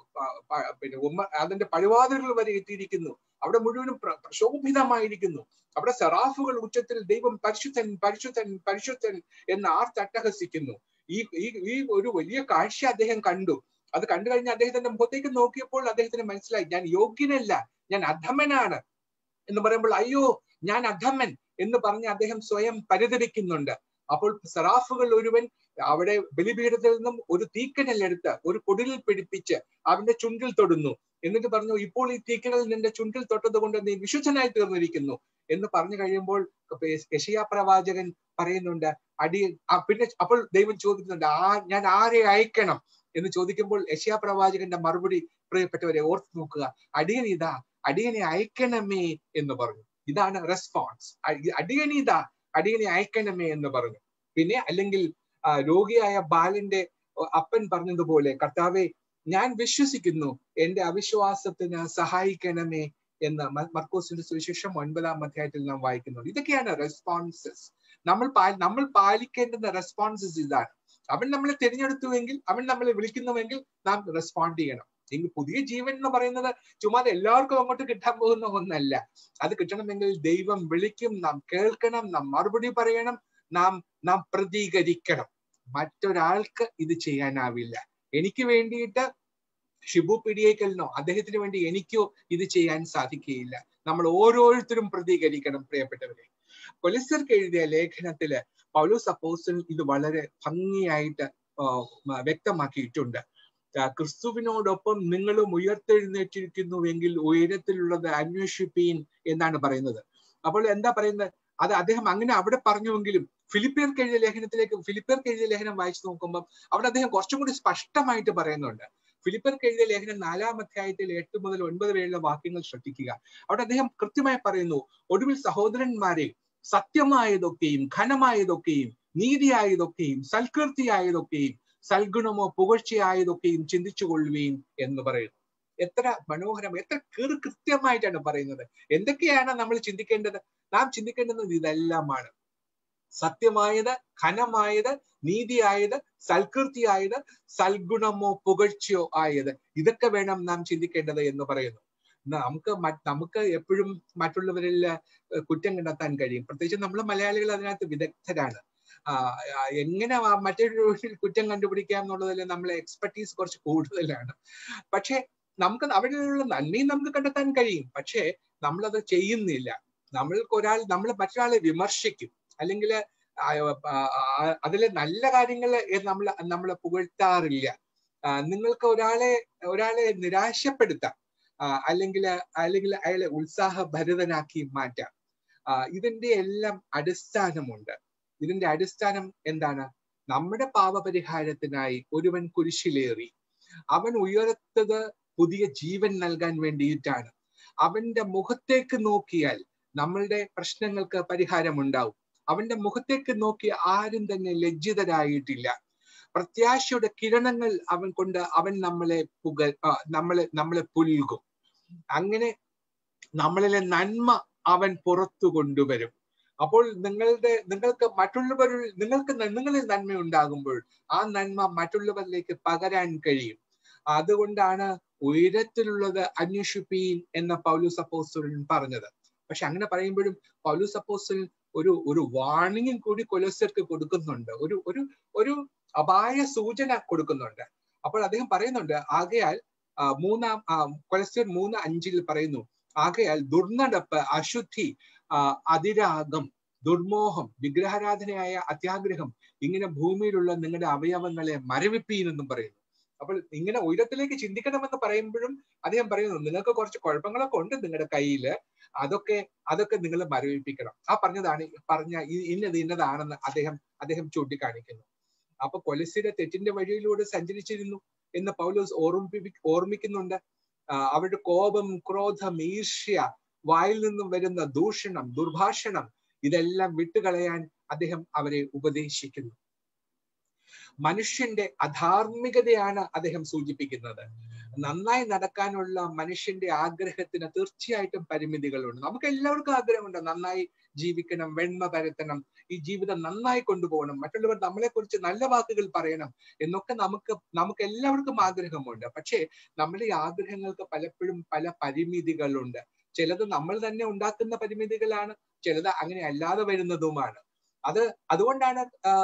പിന്നെ ഉമ്മ അതിന്റെ പഴിവാതിലുകൾ വരെ എത്തിയിരിക്കുന്നു അവിടെ മുഴുവനും പ്രശോഭിതമായിരിക്കുന്നു അവിടെ സെറാഫുകൾ ഉച്ചത്തിൽ ദൈവം പരിശുദ്ധൻ പരിശുദ്ധൻ പരിശുദ്ധൻ എന്ന് ആർ തട്ടഹസിക്കുന്നു ഈ ഈ ഒരു വലിയ കാഴ്ച അദ്ദേഹം കണ്ടു അത് കണ്ടു കഴിഞ്ഞ് അദ്ദേഹത്തിന്റെ മുഖത്തേക്ക് നോക്കിയപ്പോൾ അദ്ദേഹത്തിന് മനസ്സിലായി ഞാൻ യോഗ്യനല്ല ഞാൻ അധമനാണ് എന്ന് പറയുമ്പോൾ അയ്യോ ഞാൻ അധമൻ എന്ന് പറഞ്ഞ് അദ്ദേഹം സ്വയം പരിതപിക്കുന്നുണ്ട് അപ്പോൾ സറാഫുകൾ ഒരുവൻ അവിടെ ബലിപീഠത്തിൽ നിന്നും ഒരു തീക്കനൽ എടുത്ത് ഒരു കൊടിലിൽ പിടിപ്പിച്ച് അവന്റെ ചുണ്ടിൽ തൊടുന്നു എന്നിട്ട് പറഞ്ഞു ഇപ്പോൾ ഈ തീക്കനൽ നിന്റെ ചുണ്ടിൽ തൊട്ടത് കൊണ്ട് നീ വിശുദ്ധനായി തീർന്നിരിക്കുന്നു എന്ന് പറഞ്ഞു കഴിയുമ്പോൾ യശയാ പ്രവാചകൻ പറയുന്നുണ്ട് അടി പിന്നെ അപ്പോൾ ദൈവം ചോദിക്കുന്നുണ്ട് ആ ഞാൻ ആരെ അയക്കണം എന്ന് ചോദിക്കുമ്പോൾ യശയാ പ്രവാചകന്റെ മറുപടി പ്രിയപ്പെട്ടവരെ ഓർത്ത് നോക്കുക അടിയൻ ഇതാ അടിയനെ അയക്കണമേ എന്ന് പറഞ്ഞു ഇതാണ് റെസ്പോൺസ് അടിയനിതാ അടിയനെ അയക്കണമേ എന്ന് പറഞ്ഞു പിന്നെ അല്ലെങ്കിൽ രോഗിയായ ബാലന്റെ അപ്പൻ പറഞ്ഞതുപോലെ കർത്താവെ ഞാൻ വിശ്വസിക്കുന്നു എന്റെ അവിശ്വാസത്തിന് സഹായിക്കണമേ എന്ന് മർക്കോസിന്റെ സുവിശേഷം ഒൻപതാം അധ്യായത്തിൽ നാം വായിക്കുന്നുണ്ട് ഇതൊക്കെയാണ് റെസ്പോൺസസ് നമ്മൾ നമ്മൾ പാലിക്കേണ്ടുന്ന റെസ്പോൺസസ് ഇതാണ് അവൻ നമ്മളെ തിരഞ്ഞെടുത്തുവെങ്കിൽ അവൻ നമ്മളെ വിളിക്കുന്നുവെങ്കിൽ നാം റെസ്പോണ്ട് ചെയ്യണം എങ്കിൽ പുതിയ ജീവൻ എന്ന് പറയുന്നത് ചുമ്മാതെ എല്ലാവർക്കും അങ്ങോട്ട് കിട്ടാൻ പോകുന്ന ഒന്നല്ല അത് കിട്ടണമെങ്കിൽ ദൈവം വിളിക്കും നാം കേൾക്കണം നാം മറുപടി പറയണം നാം നാം പ്രതികരിക്കണം മറ്റൊരാൾക്ക് ഇത് ചെയ്യാനാവില്ല എനിക്ക് വേണ്ടിയിട്ട് ഷിബു പിടിയേക്കലിനോ അദ്ദേഹത്തിന് വേണ്ടി എനിക്കോ ഇത് ചെയ്യാൻ സാധിക്കുകയില്ല നമ്മൾ ഓരോരുത്തരും പ്രതികരിക്കണം പ്രിയപ്പെട്ടവരെ കൊലിസർക്ക് എഴുതിയ ലേഖനത്തില് പൗലോസ് അപ്പോസ്റ്റൽ ഇത് വളരെ ഭംഗിയായിട്ട് വ്യക്തമാക്കിയിട്ടുണ്ട് ക്രിസ്തുവിനോടൊപ്പം നിങ്ങളും ഉയർത്തെഴുന്നേറ്റിരിക്കുന്നുവെങ്കിൽ ഉയരത്തിലുള്ളത് അന്വേഷിപ്പീൻ എന്നാണ് പറയുന്നത് അപ്പോൾ എന്താ പറയുന്നത് അത് അദ്ദേഹം അങ്ങനെ അവിടെ പറഞ്ഞുവെങ്കിലും ഫിലിപ്പിയർക്ക് എഴുതിയ ലേഖനത്തിലേക്ക് ഫിലിപ്പിയർക്ക് എഴുതിയ ലേഖനം വായിച്ചു നോക്കുമ്പോൾ അവിടെ അദ്ദേഹം കുറച്ചും കൂടി സ്പഷ്ടമായിട്ട് പറയുന്നുണ്ട് ഫിലിപ്പർക്ക് എഴുതിയ ലേഖനം നാലാം അധ്യായത്തിൽ എട്ട് മുതൽ ഒൻപത് വരെയുള്ള വാക്യങ്ങൾ ശ്രദ്ധിക്കുക അവിടെ അദ്ദേഹം കൃത്യമായി പറയുന്നു ഒടുവിൽ സഹോദരന്മാരെ സത്യമായതൊക്കെയും ഘനമായതൊക്കെയും നീതിയായതൊക്കെയും സൽകീർത്തിയായതൊക്കെയും സൽഗുണമോ പുകഴ്ചയായതൊക്കെയും ചിന്തിച്ചു കൊള്ളുവീൻ എന്ന് പറയുന്നു എത്ര മനോഹരം എത്ര കീറ് കൃത്യമായിട്ടാണ് പറയുന്നത് എന്തൊക്കെയാണ് നമ്മൾ ചിന്തിക്കേണ്ടത് നാം ചിന്തിക്കേണ്ടത് ഇതെല്ലാമാണ് സത്യമായത് ഘനമായത് നീതിയായത് സൽകീർത്തിയായത് സൽഗുണമോ പുകഴ്ചയോ ആയത് ഇതൊക്കെ വേണം നാം ചിന്തിക്കേണ്ടത് എന്ന് പറയുന്നു നമുക്ക് നമുക്ക് എപ്പോഴും മറ്റുള്ളവരിൽ കുറ്റം കണ്ടെത്താൻ കഴിയും പ്രത്യേകിച്ച് നമ്മൾ മലയാളികൾ അതിനകത്ത് വിദഗ്ധരാണ് എങ്ങനെ മറ്റൊരു കുറ്റം കണ്ടുപിടിക്കാം എന്നുള്ളതിൽ നമ്മളെ എക്സ്പെർട്ടീസ് കുറച്ച് കൂടുതലാണ് പക്ഷെ നമുക്ക് അവിടെയുള്ള നന്മയും നമുക്ക് കണ്ടെത്താൻ കഴിയും പക്ഷേ നമ്മളത് ചെയ്യുന്നില്ല നമ്മൾക്ക് ഒരാൾ നമ്മൾ മറ്റൊരാളെ വിമർശിക്കും അല്ലെങ്കിൽ അതിലെ നല്ല കാര്യങ്ങൾ നമ്മൾ നമ്മൾ പുകഴ്ത്താറില്ല നിങ്ങൾക്ക് ഒരാളെ ഒരാളെ നിരാശപ്പെടുത്താം അല്ലെങ്കിൽ അല്ലെങ്കിൽ അയാളെ ഉത്സാഹഭരിതനാക്കി മാറ്റാം ഇതിന്റെ എല്ലാം അടിസ്ഥാനമുണ്ട് ഇതിന്റെ അടിസ്ഥാനം എന്താണ് നമ്മുടെ പാപപരിഹാരത്തിനായി ഒരുവൻ കുരിശിലേറി അവൻ ഉയർത്തത് പുതിയ ജീവൻ നൽകാൻ വേണ്ടിയിട്ടാണ് അവന്റെ മുഖത്തേക്ക് നോക്കിയാൽ നമ്മളുടെ പ്രശ്നങ്ങൾക്ക് പരിഹാരമുണ്ടാവും അവന്റെ മുഖത്തേക്ക് നോക്കി ആരും തന്നെ ലജ്ജിതരായിട്ടില്ല പ്രത്യാശയുടെ കിരണങ്ങൾ അവൻ കൊണ്ട് അവൻ നമ്മളെ പുക നമ്മളെ നമ്മളെ പുൽകും അങ്ങനെ നമ്മളിലെ നന്മ അവൻ പുറത്തു കൊണ്ടുവരും അപ്പോൾ നിങ്ങളുടെ നിങ്ങൾക്ക് മറ്റുള്ളവരിൽ നിങ്ങൾക്ക് നിങ്ങളിൽ നന്മ ഉണ്ടാകുമ്പോൾ ആ നന്മ മറ്റുള്ളവരിലേക്ക് പകരാൻ കഴിയും അതുകൊണ്ടാണ് ഉയരത്തിലുള്ളത് അന്വേഷിപ്പീൻ എന്ന പൗലൂസ് അപ്പോസ്റ്റലൻ പറഞ്ഞത് പക്ഷെ അങ്ങനെ പറയുമ്പോഴും പൗലൂസ് അപ്പോസ്റ്റലൻ ഒരു ഒരു വാർണിംഗും കൂടി കൊലസ്യർക്ക് കൊടുക്കുന്നുണ്ട് ഒരു ഒരു ഒരു അപായ സൂചന കൊടുക്കുന്നുണ്ട് അപ്പോൾ അദ്ദേഹം പറയുന്നുണ്ട് ആകയാൽ മൂന്നാം കൊലസ്യർ മൂന്ന് അഞ്ചിൽ പറയുന്നു ആകയാൽ ദുർനടപ്പ് അശുദ്ധി അതിരാഗം ദുർമോഹം വിഗ്രഹാരാധനയായ അത്യാഗ്രഹം ഇങ്ങനെ ഭൂമിയിലുള്ള നിങ്ങളുടെ അവയവങ്ങളെ മരവിപ്പീൻ എന്നും പറയുന്നു അപ്പോൾ ഇങ്ങനെ ഉയരത്തിലേക്ക് ചിന്തിക്കണമെന്ന് പറയുമ്പോഴും അദ്ദേഹം പറയുന്നു നിങ്ങൾക്ക് കുറച്ച് കുഴപ്പങ്ങളൊക്കെ ഉണ്ട് നിങ്ങളുടെ കയ്യിൽ അതൊക്കെ അതൊക്കെ നിങ്ങൾ മരവിപ്പിക്കണം ആ പറഞ്ഞതാണ് പറഞ്ഞ ഇന്നത് ഇന്നതാണെന്ന് അദ്ദേഹം അദ്ദേഹം ചൂണ്ടിക്കാണിക്കുന്നു അപ്പൊ കൊലസിയുടെ തെറ്റിന്റെ വഴിയിലൂടെ സഞ്ചരിച്ചിരുന്നു എന്ന് പൗലോസ് ഓർമ്മിപ്പി ഓർമ്മിക്കുന്നുണ്ട് അവരുടെ കോപം ക്രോധം ഈർഷ്യ വായിൽ നിന്നും വരുന്ന ദൂഷണം ദുർഭാഷണം ഇതെല്ലാം വിട്ടുകളയാൻ അദ്ദേഹം അവരെ ഉപദേശിക്കുന്നു മനുഷ്യന്റെ അധാർമികതയാണ് അദ്ദേഹം സൂചിപ്പിക്കുന്നത് നന്നായി നടക്കാനുള്ള മനുഷ്യന്റെ ആഗ്രഹത്തിന് തീർച്ചയായിട്ടും പരിമിതികളുണ്ട് നമുക്ക് എല്ലാവർക്കും ആഗ്രഹമുണ്ട് നന്നായി ജീവിക്കണം വെണ്മ പരത്തണം ഈ ജീവിതം നന്നായി കൊണ്ടുപോകണം മറ്റുള്ളവർ നമ്മളെ കുറിച്ച് നല്ല വാക്കുകൾ പറയണം എന്നൊക്കെ നമുക്ക് നമുക്ക് എല്ലാവർക്കും ആഗ്രഹമുണ്ട് പക്ഷേ നമ്മുടെ ഈ ആഗ്രഹങ്ങൾക്ക് പലപ്പോഴും പല പരിമിതികളുണ്ട് ചിലത് നമ്മൾ തന്നെ ഉണ്ടാക്കുന്ന പരിമിതികളാണ് ചിലത് അങ്ങനെ അല്ലാതെ വരുന്നതുമാണ് അത് അതുകൊണ്ടാണ്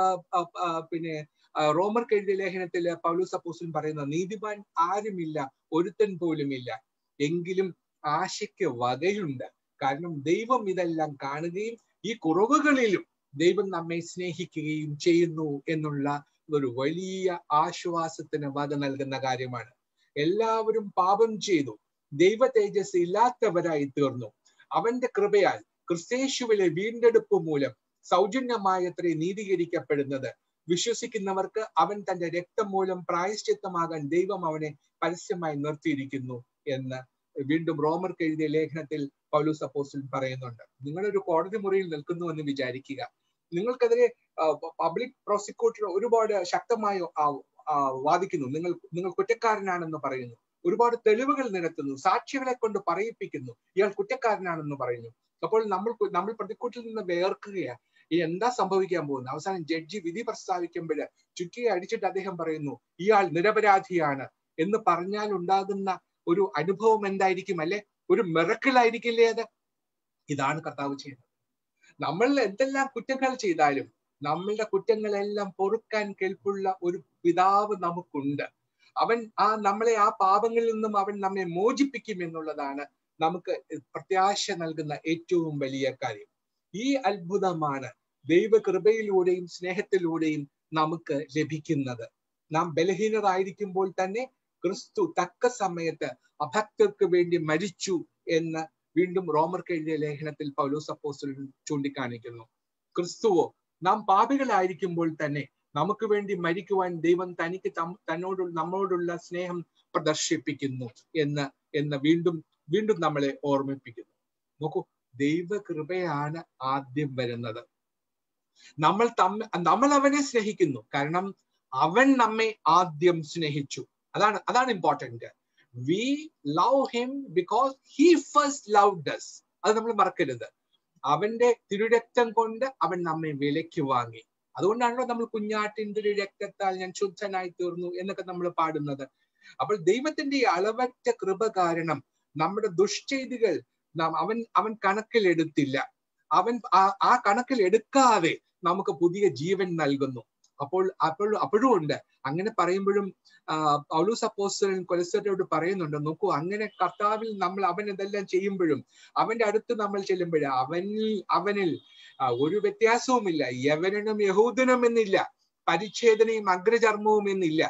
പിന്നെ റോമർക്ക് എഴുതിയ ലേഖനത്തിൽ പൗലൂസ് അപ്പോസിൻ പറയുന്ന നീതിമാൻ ആരുമില്ല ഒരുത്തൻ പോലുമില്ല എങ്കിലും ആശയ്ക്ക് വകയുണ്ട് കാരണം ദൈവം ഇതെല്ലാം കാണുകയും ഈ കുറവുകളിലും ദൈവം നമ്മെ സ്നേഹിക്കുകയും ചെയ്യുന്നു എന്നുള്ള ഒരു വലിയ ആശ്വാസത്തിന് വക നൽകുന്ന കാര്യമാണ് എല്ലാവരും പാപം ചെയ്തു ദൈവ തേജസ് ഇല്ലാത്തവരായി തീർന്നു അവന്റെ കൃപയാൽ ക്രിസ്തേശുവിലെ വീണ്ടെടുപ്പ് മൂലം സൗജന്യമായത്രേ നീതീകരിക്കപ്പെടുന്നത് വിശ്വസിക്കുന്നവർക്ക് അവൻ തന്റെ രക്തം മൂലം പ്രായശ്ചിത്തമാകാൻ ദൈവം അവനെ പരസ്യമായി നിർത്തിയിരിക്കുന്നു എന്ന് വീണ്ടും റോമർക്ക് എഴുതിയ ലേഖനത്തിൽ പൗലൂസ് അപ്പോസ്റ്റൽ പറയുന്നുണ്ട് നിങ്ങളൊരു കോടതി മുറിയിൽ നിൽക്കുന്നു എന്ന് വിചാരിക്കുക നിങ്ങൾക്കെതിരെ പബ്ലിക് പ്രോസിക്യൂട്ടർ ഒരുപാട് ശക്തമായി വാദിക്കുന്നു നിങ്ങൾ നിങ്ങൾ കുറ്റക്കാരനാണെന്ന് പറയുന്നു ഒരുപാട് തെളിവുകൾ നിരത്തുന്നു സാക്ഷികളെ കൊണ്ട് പറയിപ്പിക്കുന്നു ഇയാൾ കുറ്റക്കാരനാണെന്ന് പറയുന്നു അപ്പോൾ നമ്മൾ നമ്മൾ പ്രതിക്കൂട്ടിൽ നിന്ന് വേർക്കുകയാണ് ഈ എന്താ സംഭവിക്കാൻ പോകുന്നത് അവസാനം ജഡ്ജി വിധി പ്രസ്താവിക്കുമ്പോൾ ചുറ്റിയെ അടിച്ചിട്ട് അദ്ദേഹം പറയുന്നു ഇയാൾ നിരപരാധിയാണ് എന്ന് പറഞ്ഞാൽ ഉണ്ടാകുന്ന ഒരു അനുഭവം എന്തായിരിക്കും അല്ലെ ഒരു മിറക്കിളായിരിക്കില്ലേ അത് ഇതാണ് കർത്താവ് ചെയ്യുന്നത് നമ്മൾ എന്തെല്ലാം കുറ്റങ്ങൾ ചെയ്താലും നമ്മളുടെ കുറ്റങ്ങളെല്ലാം പൊറുക്കാൻ കെൽപ്പുള്ള ഒരു പിതാവ് നമുക്കുണ്ട് അവൻ ആ നമ്മളെ ആ പാപങ്ങളിൽ നിന്നും അവൻ നമ്മെ മോചിപ്പിക്കും എന്നുള്ളതാണ് നമുക്ക് പ്രത്യാശ നൽകുന്ന ഏറ്റവും വലിയ കാര്യം ഈ അത്ഭുതമാണ് ദൈവകൃപയിലൂടെയും സ്നേഹത്തിലൂടെയും നമുക്ക് ലഭിക്കുന്നത് നാം ബലഹീനരായിരിക്കുമ്പോൾ തന്നെ ക്രിസ്തു തക്ക സമയത്ത് അഭക്തർക്ക് വേണ്ടി മരിച്ചു എന്ന് വീണ്ടും റോമർക്ക് എഴുതിയ ലേഖനത്തിൽ പൗലോസ് അപ്പോസ്റ്റൽ ചൂണ്ടിക്കാണിക്കുന്നു ക്രിസ്തുവോ നാം പാപികളായിരിക്കുമ്പോൾ തന്നെ നമുക്ക് വേണ്ടി മരിക്കുവാൻ ദൈവം തനിക്ക് തന്നോട് നമ്മളോടുള്ള സ്നേഹം പ്രദർശിപ്പിക്കുന്നു എന്ന് എന്ന് വീണ്ടും വീണ്ടും നമ്മളെ ഓർമ്മിപ്പിക്കുന്നു നോക്കൂ ദൈവകൃപയാണ് ആദ്യം വരുന്നത് നമ്മൾ തമ്മ നമ്മൾ അവനെ സ്നേഹിക്കുന്നു കാരണം അവൻ നമ്മെ ആദ്യം സ്നേഹിച്ചു അതാണ് അതാണ് important we love him because he first love us അത് നമ്മൾ മറക്കരുത് അവന്റെ തിരുരക്തം കൊണ്ട് അവൻ നമ്മെ വിലയ്ക്ക് വാങ്ങി അതുകൊണ്ടാണല്ലോ നമ്മൾ കുഞ്ഞാട്ടിൻ തിരുരക്തത്താൽ ഞാൻ ശുദ്ധനായി തീർന്നു എന്നൊക്കെ നമ്മൾ പാടുന്നത് അപ്പോൾ ദൈവത്തിന്റെ ഈ അളവറ്റ കൃപ കാരണം നമ്മുടെ ദുഷ്ചെയ്തികൾ നാം അവൻ അവൻ കണക്കിലെടുത്തില്ല അവൻ ആ കണക്കിൽ എടുക്കാതെ നമുക്ക് പുതിയ ജീവൻ നൽകുന്നു അപ്പോൾ അപ്പോൾ അപ്പോഴും ഉണ്ട് അങ്ങനെ പറയുമ്പോഴും പൗലൂസ് അപ്പോസ്റ്റലൻ കൊലസ്റ്റരോട് പറയുന്നുണ്ട് നോക്കൂ അങ്ങനെ കർത്താവിൽ നമ്മൾ അവൻ ഇതെല്ലാം ചെയ്യുമ്പോഴും അവന്റെ അടുത്ത് നമ്മൾ ചെല്ലുമ്പോൾ അവനിൽ അവനിൽ ഒരു വ്യത്യാസവുമില്ല യവനനും യഹൂദനും എന്നില്ല പരിച്ഛേദനയും അഗ്രചർമ്മവും എന്നില്ല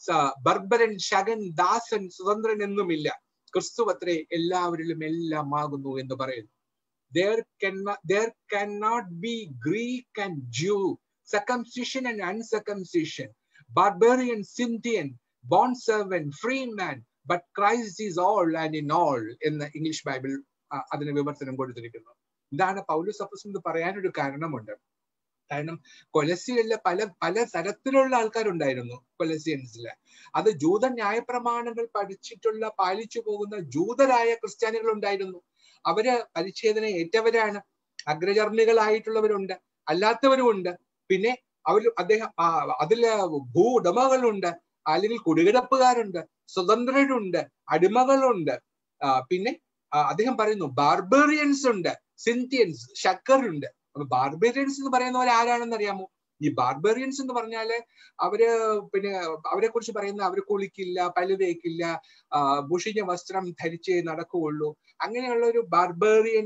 ബർബരൻ ശകൻ ദാസൻ സ്വതന്ത്രൻ എന്നുമില്ല ക്രിസ്തു അത്രേ എല്ലാവരിലും എല്ലാം ആകുന്നു എന്ന് പറയുന്നു there can there cannot be Greek and Jew, circumcision and uncircumcision, barbarian, Scythian, bond servant, free man, but Christ is all and in all എന്ന് ഇംഗ്ലീഷ് ബൈബിൾ അതിന് വിവർത്തനം കൊടുത്തിരിക്കുന്നു ഇതാണ് പൗലോസ് അപ്പസ് പറയാനൊരു കാരണമുണ്ട് കാരണം കൊലസിയിലെ പല പല തരത്തിലുള്ള ആൾക്കാരുണ്ടായിരുന്നു കൊലസിയൻസില് അത് ജൂത ന്യായപ്രമാണങ്ങൾ പഠിച്ചിട്ടുള്ള പാലിച്ചു പോകുന്ന ജൂതരായ ക്രിസ്ത്യാനികൾ ഉണ്ടായിരുന്നു അവര് പരിച്ഛേദന ഏറ്റവരാണ് അഗ്രചർമ്മികളായിട്ടുള്ളവരുണ്ട് അല്ലാത്തവരുമുണ്ട് പിന്നെ അവർ അദ്ദേഹം അതില് ഭൂ ഉടമകളുണ്ട് അല്ലെങ്കിൽ കുടികിടപ്പുകാരുണ്ട് സ്വതന്ത്രരുണ്ട് അടിമകളുണ്ട് പിന്നെ അദ്ദേഹം പറയുന്നു ബാർബേറിയൻസ് ഉണ്ട് സിന്തിയൻസ് ഷക്കറുണ്ട് അപ്പൊ ബാർബേറിയൻസ് എന്ന് പറയുന്നവർ ആരാണെന്ന് അറിയാമോ ഈ ബാർബേറിയൻസ് എന്ന് പറഞ്ഞാല് അവര് പിന്നെ അവരെ കുറിച്ച് പറയുന്ന അവർ കുളിക്കില്ല പല്ല് തേക്കില്ല ഭൂഷിഞ്ഞ വസ്ത്രം ധരിച്ചേ നടക്കുകയുള്ളൂ അങ്ങനെയുള്ള ഒരു ബാർബേറിയൻ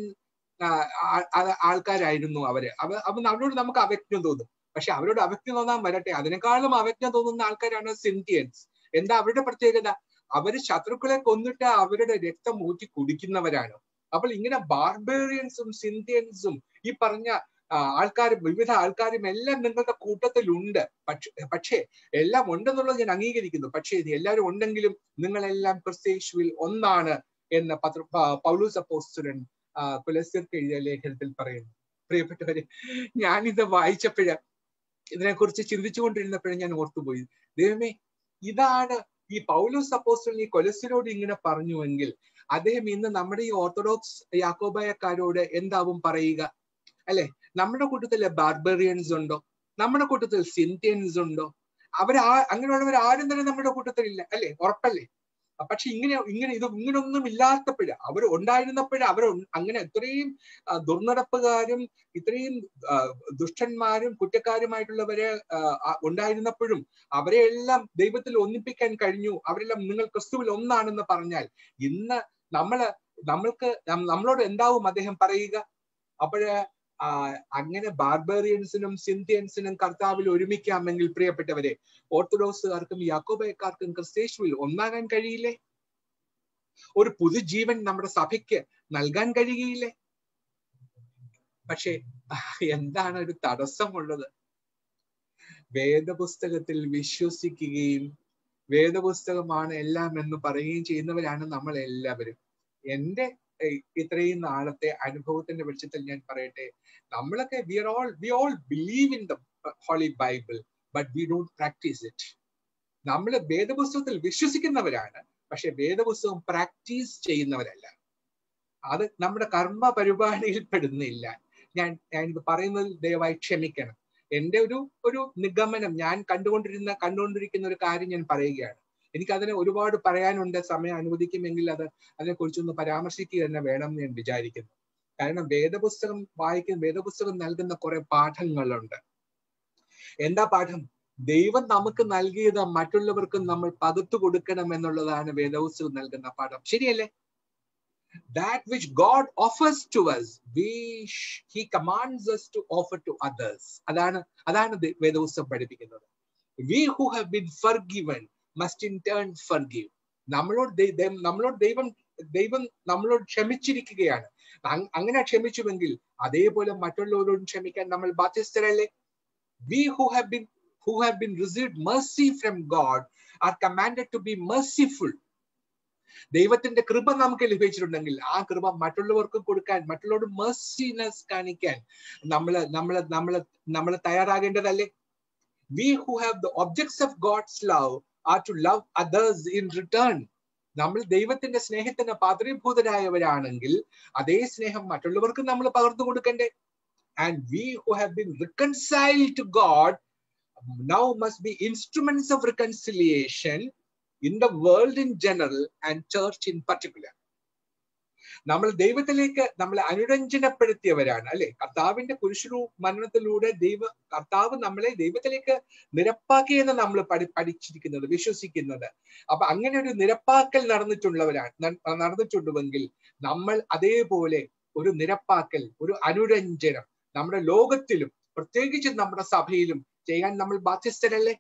ആൾക്കാരായിരുന്നു അവര് അവ അവരോട് നമുക്ക് അവജ്ഞം തോന്നും പക്ഷെ അവരോട് അവജ്ഞം തോന്നാൻ വരട്ടെ അതിനേക്കാളും അവജ്ഞം തോന്നുന്ന ആൾക്കാരാണ് സിന്തിയൻസ് എന്താ അവരുടെ പ്രത്യേകത അവര് ശത്രുക്കളെ കൊന്നിട്ട് അവരുടെ രക്തം ഊറ്റി കുടിക്കുന്നവരാണ് അപ്പോൾ ഇങ്ങനെ ബാർബേറിയൻസും സിന്തിയൻസും ഈ പറഞ്ഞ ആൾക്കാരും വിവിധ ആൾക്കാരും എല്ലാം നിങ്ങളുടെ കൂട്ടത്തിലുണ്ട് പക്ഷെ പക്ഷേ എല്ലാം ഉണ്ടെന്നുള്ളത് ഞാൻ അംഗീകരിക്കുന്നു പക്ഷേ ഇത് എല്ലാവരും ഉണ്ടെങ്കിലും നിങ്ങളെല്ലാം ക്രിസ്തേശുവിൽ ഒന്നാണ് എന്ന് പത്ര പൗലൂസ് അപ്പോസ്തുലൻ കുലസ്യർക്ക് എഴുതിയ ലേഖനത്തിൽ പറയുന്നു പ്രിയപ്പെട്ടവരെ ഞാനിത് വായിച്ചപ്പോഴ് ഇതിനെക്കുറിച്ച് ചിന്തിച്ചുകൊണ്ടിരുന്നപ്പോഴും ഞാൻ ഓർത്തുപോയി ദൈവമേ ഇതാണ് ഈ പൗലോസ് അപ്പോസ്റ്റൽ ഈ കൊലസിനോട് ഇങ്ങനെ പറഞ്ഞുവെങ്കിൽ അദ്ദേഹം ഇന്ന് നമ്മുടെ ഈ ഓർത്തഡോക്സ് യാക്കോബായക്കാരോട് എന്താവും പറയുക അല്ലെ നമ്മുടെ കൂട്ടത്തിൽ ബാർബറിയൻസ് ഉണ്ടോ നമ്മുടെ കൂട്ടത്തിൽ സിന്ത്യൻസ് ഉണ്ടോ അവർ അങ്ങനെയുള്ളവർ ആരും തന്നെ നമ്മുടെ കൂട്ടത്തിലില്ല അല്ലെ ഉറപ്പല്ലേ പക്ഷെ ഇങ്ങനെ ഇങ്ങനെ ഇത് ഇങ്ങനൊന്നും ഇല്ലാത്തപ്പോഴ് അവർ ഉണ്ടായിരുന്നപ്പോഴ് അവർ അങ്ങനെ ഇത്രയും ദുർനടപ്പുകാരും ഇത്രയും ദുഷ്ടന്മാരും കുറ്റക്കാരുമായിട്ടുള്ളവരെ ഉണ്ടായിരുന്നപ്പോഴും അവരെ എല്ലാം ദൈവത്തിൽ ഒന്നിപ്പിക്കാൻ കഴിഞ്ഞു അവരെല്ലാം നിങ്ങൾ ക്രിസ്തുവിൽ ഒന്നാണെന്ന് പറഞ്ഞാൽ ഇന്ന് നമ്മള് നമ്മൾക്ക് നമ്മളോട് എന്താവും അദ്ദേഹം പറയുക അപ്പോഴ് അങ്ങനെ ബാർബേറിയൻസിനും സിന്ത്യൻസിനും കർത്താവിൽ ഒരുമിക്കാമെങ്കിൽ പ്രിയപ്പെട്ടവരെ ഓർത്തഡോക്സുകാർക്കും യാക്കോബയക്കാർക്കും ക്രിസ്തേശുവിൽ ഒന്നാകാൻ കഴിയില്ലേ ഒരു പുതുജീവൻ നമ്മുടെ സഭയ്ക്ക് നൽകാൻ കഴിയുകയില്ലേ പക്ഷേ എന്താണ് ഒരു തടസ്സമുള്ളത് വേദപുസ്തകത്തിൽ വിശ്വസിക്കുകയും വേദപുസ്തകമാണ് എല്ലാം എന്ന് പറയുകയും ചെയ്യുന്നവരാണ് നമ്മൾ എല്ലാവരും എന്റെ ഇത്രയും നാളത്തെ അനുഭവത്തിന്റെ വെളിച്ചത്തിൽ ഞാൻ പറയട്ടെ നമ്മളൊക്കെ we are all we all believe in the holy Bible but we don't practise it നമ്മൾ വേദപുസ്തകത്തിൽ വിശ്വസിക്കുന്നവരാണ് പക്ഷെ വേദപുസ്തകം പ്രാക്ടീസ് ചെയ്യുന്നവരല്ല അത് നമ്മുടെ കർമ്മ പരിപാടിയിൽ പെടുന്നില്ല ഞാൻ ഞാൻ ഇത് പറയുന്നതിൽ ദയവായി ക്ഷമിക്കണം എന്റെ ഒരു ഒരു നിഗമനം ഞാൻ കണ്ടുകൊണ്ടിരുന്ന കണ്ടുകൊണ്ടിരിക്കുന്ന ഒരു കാര്യം ഞാൻ പറയുകയാണ് എനിക്ക് അതിനെ ഒരുപാട് പറയാനുണ്ട് സമയം അനുവദിക്കുമെങ്കിൽ അത് അതിനെക്കുറിച്ചൊന്ന് പരാമർശിക്കുക തന്നെ വേണം എന്ന് ഞാൻ വിചാരിക്കുന്നു കാരണം വേദപുസ്തകം വായിക്കുന്ന വേദപുസ്തകം നൽകുന്ന കുറെ പാഠങ്ങളുണ്ട് എന്താ പാഠം ദൈവം നമുക്ക് നൽകിയത് മറ്റുള്ളവർക്കും നമ്മൾ പകുത്തു കൊടുക്കണം എന്നുള്ളതാണ് വേദപുസ്തകം നൽകുന്ന പാഠം ശരിയല്ലേ that which God offers to us, we He commands us to offer to others. അതാണ് അതാണ് വേദപുസ്തകം പഠിപ്പിക്കുന്നത് we who have been forgiven must in turn forgive നമ്മളോട് നമ്മളോട് ദൈവം ദൈവം നമ്മളോട് ക്ഷമിച്ചിരിക്കുകയാണ് അങ്ങനെ ക്ഷമിച്ചുവെങ്കിൽ അതേപോലെ മറ്റുള്ളവരോടും ക്ഷമിക്കാൻ നമ്മൾ ബാധ്യസ്ഥരല്ലേ we who have been who have been received mercy from God are commanded to be merciful ദൈവത്തിന്റെ കൃപ നമുക്ക് ലഭിച്ചിട്ടുണ്ടെങ്കിൽ ആ കൃപ മറ്റുള്ളവർക്കും കൊടുക്കാൻ മറ്റുള്ളവരോട് മെർസിനെസ് കാണിക്കാൻ നമ്മള് നമ്മള് നമ്മള് നമ്മൾ തയ്യാറാകേണ്ടതല്ലേ we who have the objects of God's love are to love others in return നമ്മൾ ദൈവത്തിന്റെ സ്നേഹത്തിന് പാത്രീഭൂതരായവരാണെങ്കിൽ അതേ സ്നേഹം മറ്റുള്ളവർക്കും നമ്മൾ പകർന്നു കൊടുക്കണ്ടേ and we who have been reconcile to God now must be instruments of reconciliation in the world in general and church in particular നമ്മൾ ദൈവത്തിലേക്ക് നമ്മളെ അനുരഞ്ജനപ്പെടുത്തിയവരാണ് അല്ലെ കർത്താവിന്റെ കുരിശു മരണത്തിലൂടെ ദൈവ കർത്താവ് നമ്മളെ ദൈവത്തിലേക്ക് നിരപ്പാക്കിയെന്ന് നമ്മൾ പഠി പഠിച്ചിരിക്കുന്നത് വിശ്വസിക്കുന്നത് അപ്പൊ അങ്ങനെ ഒരു നിരപ്പാക്കൽ നടന്നിട്ടുള്ളവരാണ് നടന്നിട്ടുണ്ടെങ്കിൽ നമ്മൾ അതേപോലെ ഒരു നിരപ്പാക്കൽ ഒരു അനുരഞ്ജനം നമ്മുടെ ലോകത്തിലും പ്രത്യേകിച്ച് നമ്മുടെ സഭയിലും ചെയ്യാൻ നമ്മൾ ബാധ്യസ്ഥരല്ലേ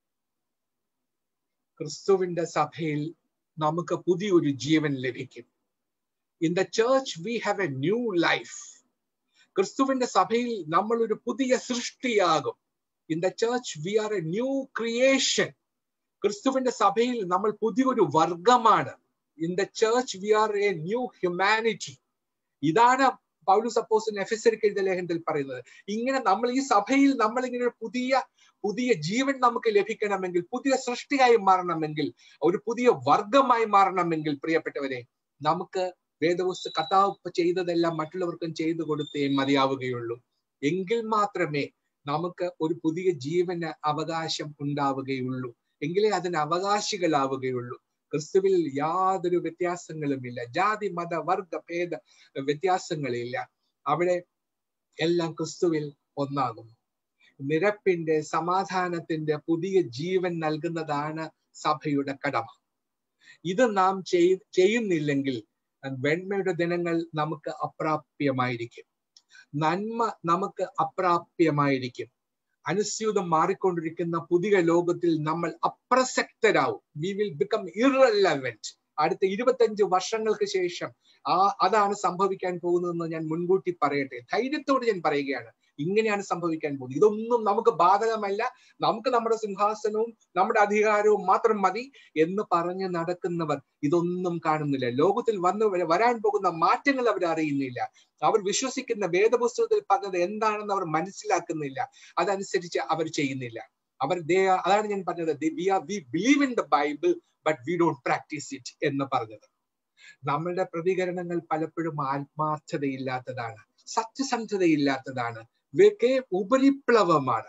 ക്രിസ്തുവിന്റെ സഭയിൽ നമുക്ക് പുതിയൊരു ജീവൻ ലഭിക്കും in the church we have a new life ക്രിസ്തുവിന്റെ സഭയിൽ നമ്മൾ ഒരു പുതിയ സൃഷ്ടിയാകും in the church we are a new creation ക്രിസ്തുവിന്റെ സഭയിൽ നമ്മൾ പുതിയൊരു വർഗമാണ് in the church we are a new humanity ഇതാണ് പൗലു സപ്പോസിന് എഫ് എസ് എഴുതിയ ലേഖനത്തിൽ പറയുന്നത് ഇങ്ങനെ നമ്മൾ ഈ സഭയിൽ നമ്മൾ ഇങ്ങനെ പുതിയ പുതിയ ജീവൻ നമുക്ക് ലഭിക്കണമെങ്കിൽ പുതിയ സൃഷ്ടിയായി മാറണമെങ്കിൽ ഒരു പുതിയ വർഗമായി മാറണമെങ്കിൽ പ്രിയപ്പെട്ടവരെ നമുക്ക് വേദവസ്തു കഥാവ് ചെയ്തതെല്ലാം മറ്റുള്ളവർക്കും ചെയ്തു കൊടുത്തേ മതിയാവുകയുള്ളൂ എങ്കിൽ മാത്രമേ നമുക്ക് ഒരു പുതിയ ജീവന് അവകാശം ഉണ്ടാവുകയുള്ളൂ എങ്കിലേ അതിന് അവകാശികളാവുകയുള്ളൂ ക്രിസ്തുവിൽ യാതൊരു വ്യത്യാസങ്ങളുമില്ല ജാതി മത വർഗ ഭേദ വ്യത്യാസങ്ങളില്ല അവിടെ എല്ലാം ക്രിസ്തുവിൽ ഒന്നാകുന്നു നിരപ്പിന്റെ സമാധാനത്തിന്റെ പുതിയ ജീവൻ നൽകുന്നതാണ് സഭയുടെ കടമ ഇത് നാം ചെയ്യുന്നില്ലെങ്കിൽ വെണ്മയുടെ ദിനങ്ങൾ നമുക്ക് അപ്രാപ്യമായിരിക്കും നന്മ നമുക്ക് അപ്രാപ്യമായിരിക്കും അനുസ്യൂതം മാറിക്കൊണ്ടിരിക്കുന്ന പുതിയ ലോകത്തിൽ നമ്മൾ അപ്രസക്തരാവും വി വിൽ ബിക്കം ഇറലവെന്റ് അടുത്ത ഇരുപത്തഞ്ച് വർഷങ്ങൾക്ക് ശേഷം ആ അതാണ് സംഭവിക്കാൻ പോകുന്നതെന്ന് ഞാൻ മുൻകൂട്ടി പറയട്ടെ ധൈര്യത്തോട് ഞാൻ പറയുകയാണ് ഇങ്ങനെയാണ് സംഭവിക്കാൻ പോകുന്നത് ഇതൊന്നും നമുക്ക് ബാധകമല്ല നമുക്ക് നമ്മുടെ സിംഹാസനവും നമ്മുടെ അധികാരവും മാത്രം മതി എന്ന് പറഞ്ഞ് നടക്കുന്നവർ ഇതൊന്നും കാണുന്നില്ല ലോകത്തിൽ വന്ന് വരാൻ പോകുന്ന മാറ്റങ്ങൾ അവർ അറിയുന്നില്ല അവർ വിശ്വസിക്കുന്ന വേദപുസ്തകത്തിൽ പറഞ്ഞത് എന്താണെന്ന് അവർ മനസ്സിലാക്കുന്നില്ല അതനുസരിച്ച് അവർ ചെയ്യുന്നില്ല അവർ അതാണ് ഞാൻ പറഞ്ഞത് we are we believe in the Bible but we don't practise it എന്ന് പറഞ്ഞത് നമ്മളുടെ പ്രതികരണങ്ങൾ പലപ്പോഴും ആത്മാർത്ഥതയില്ലാത്തതാണ് സത്യസന്ധതയില്ലാത്തതാണ് ഇവയൊക്കെ ഉപരിപ്ലവമാണ്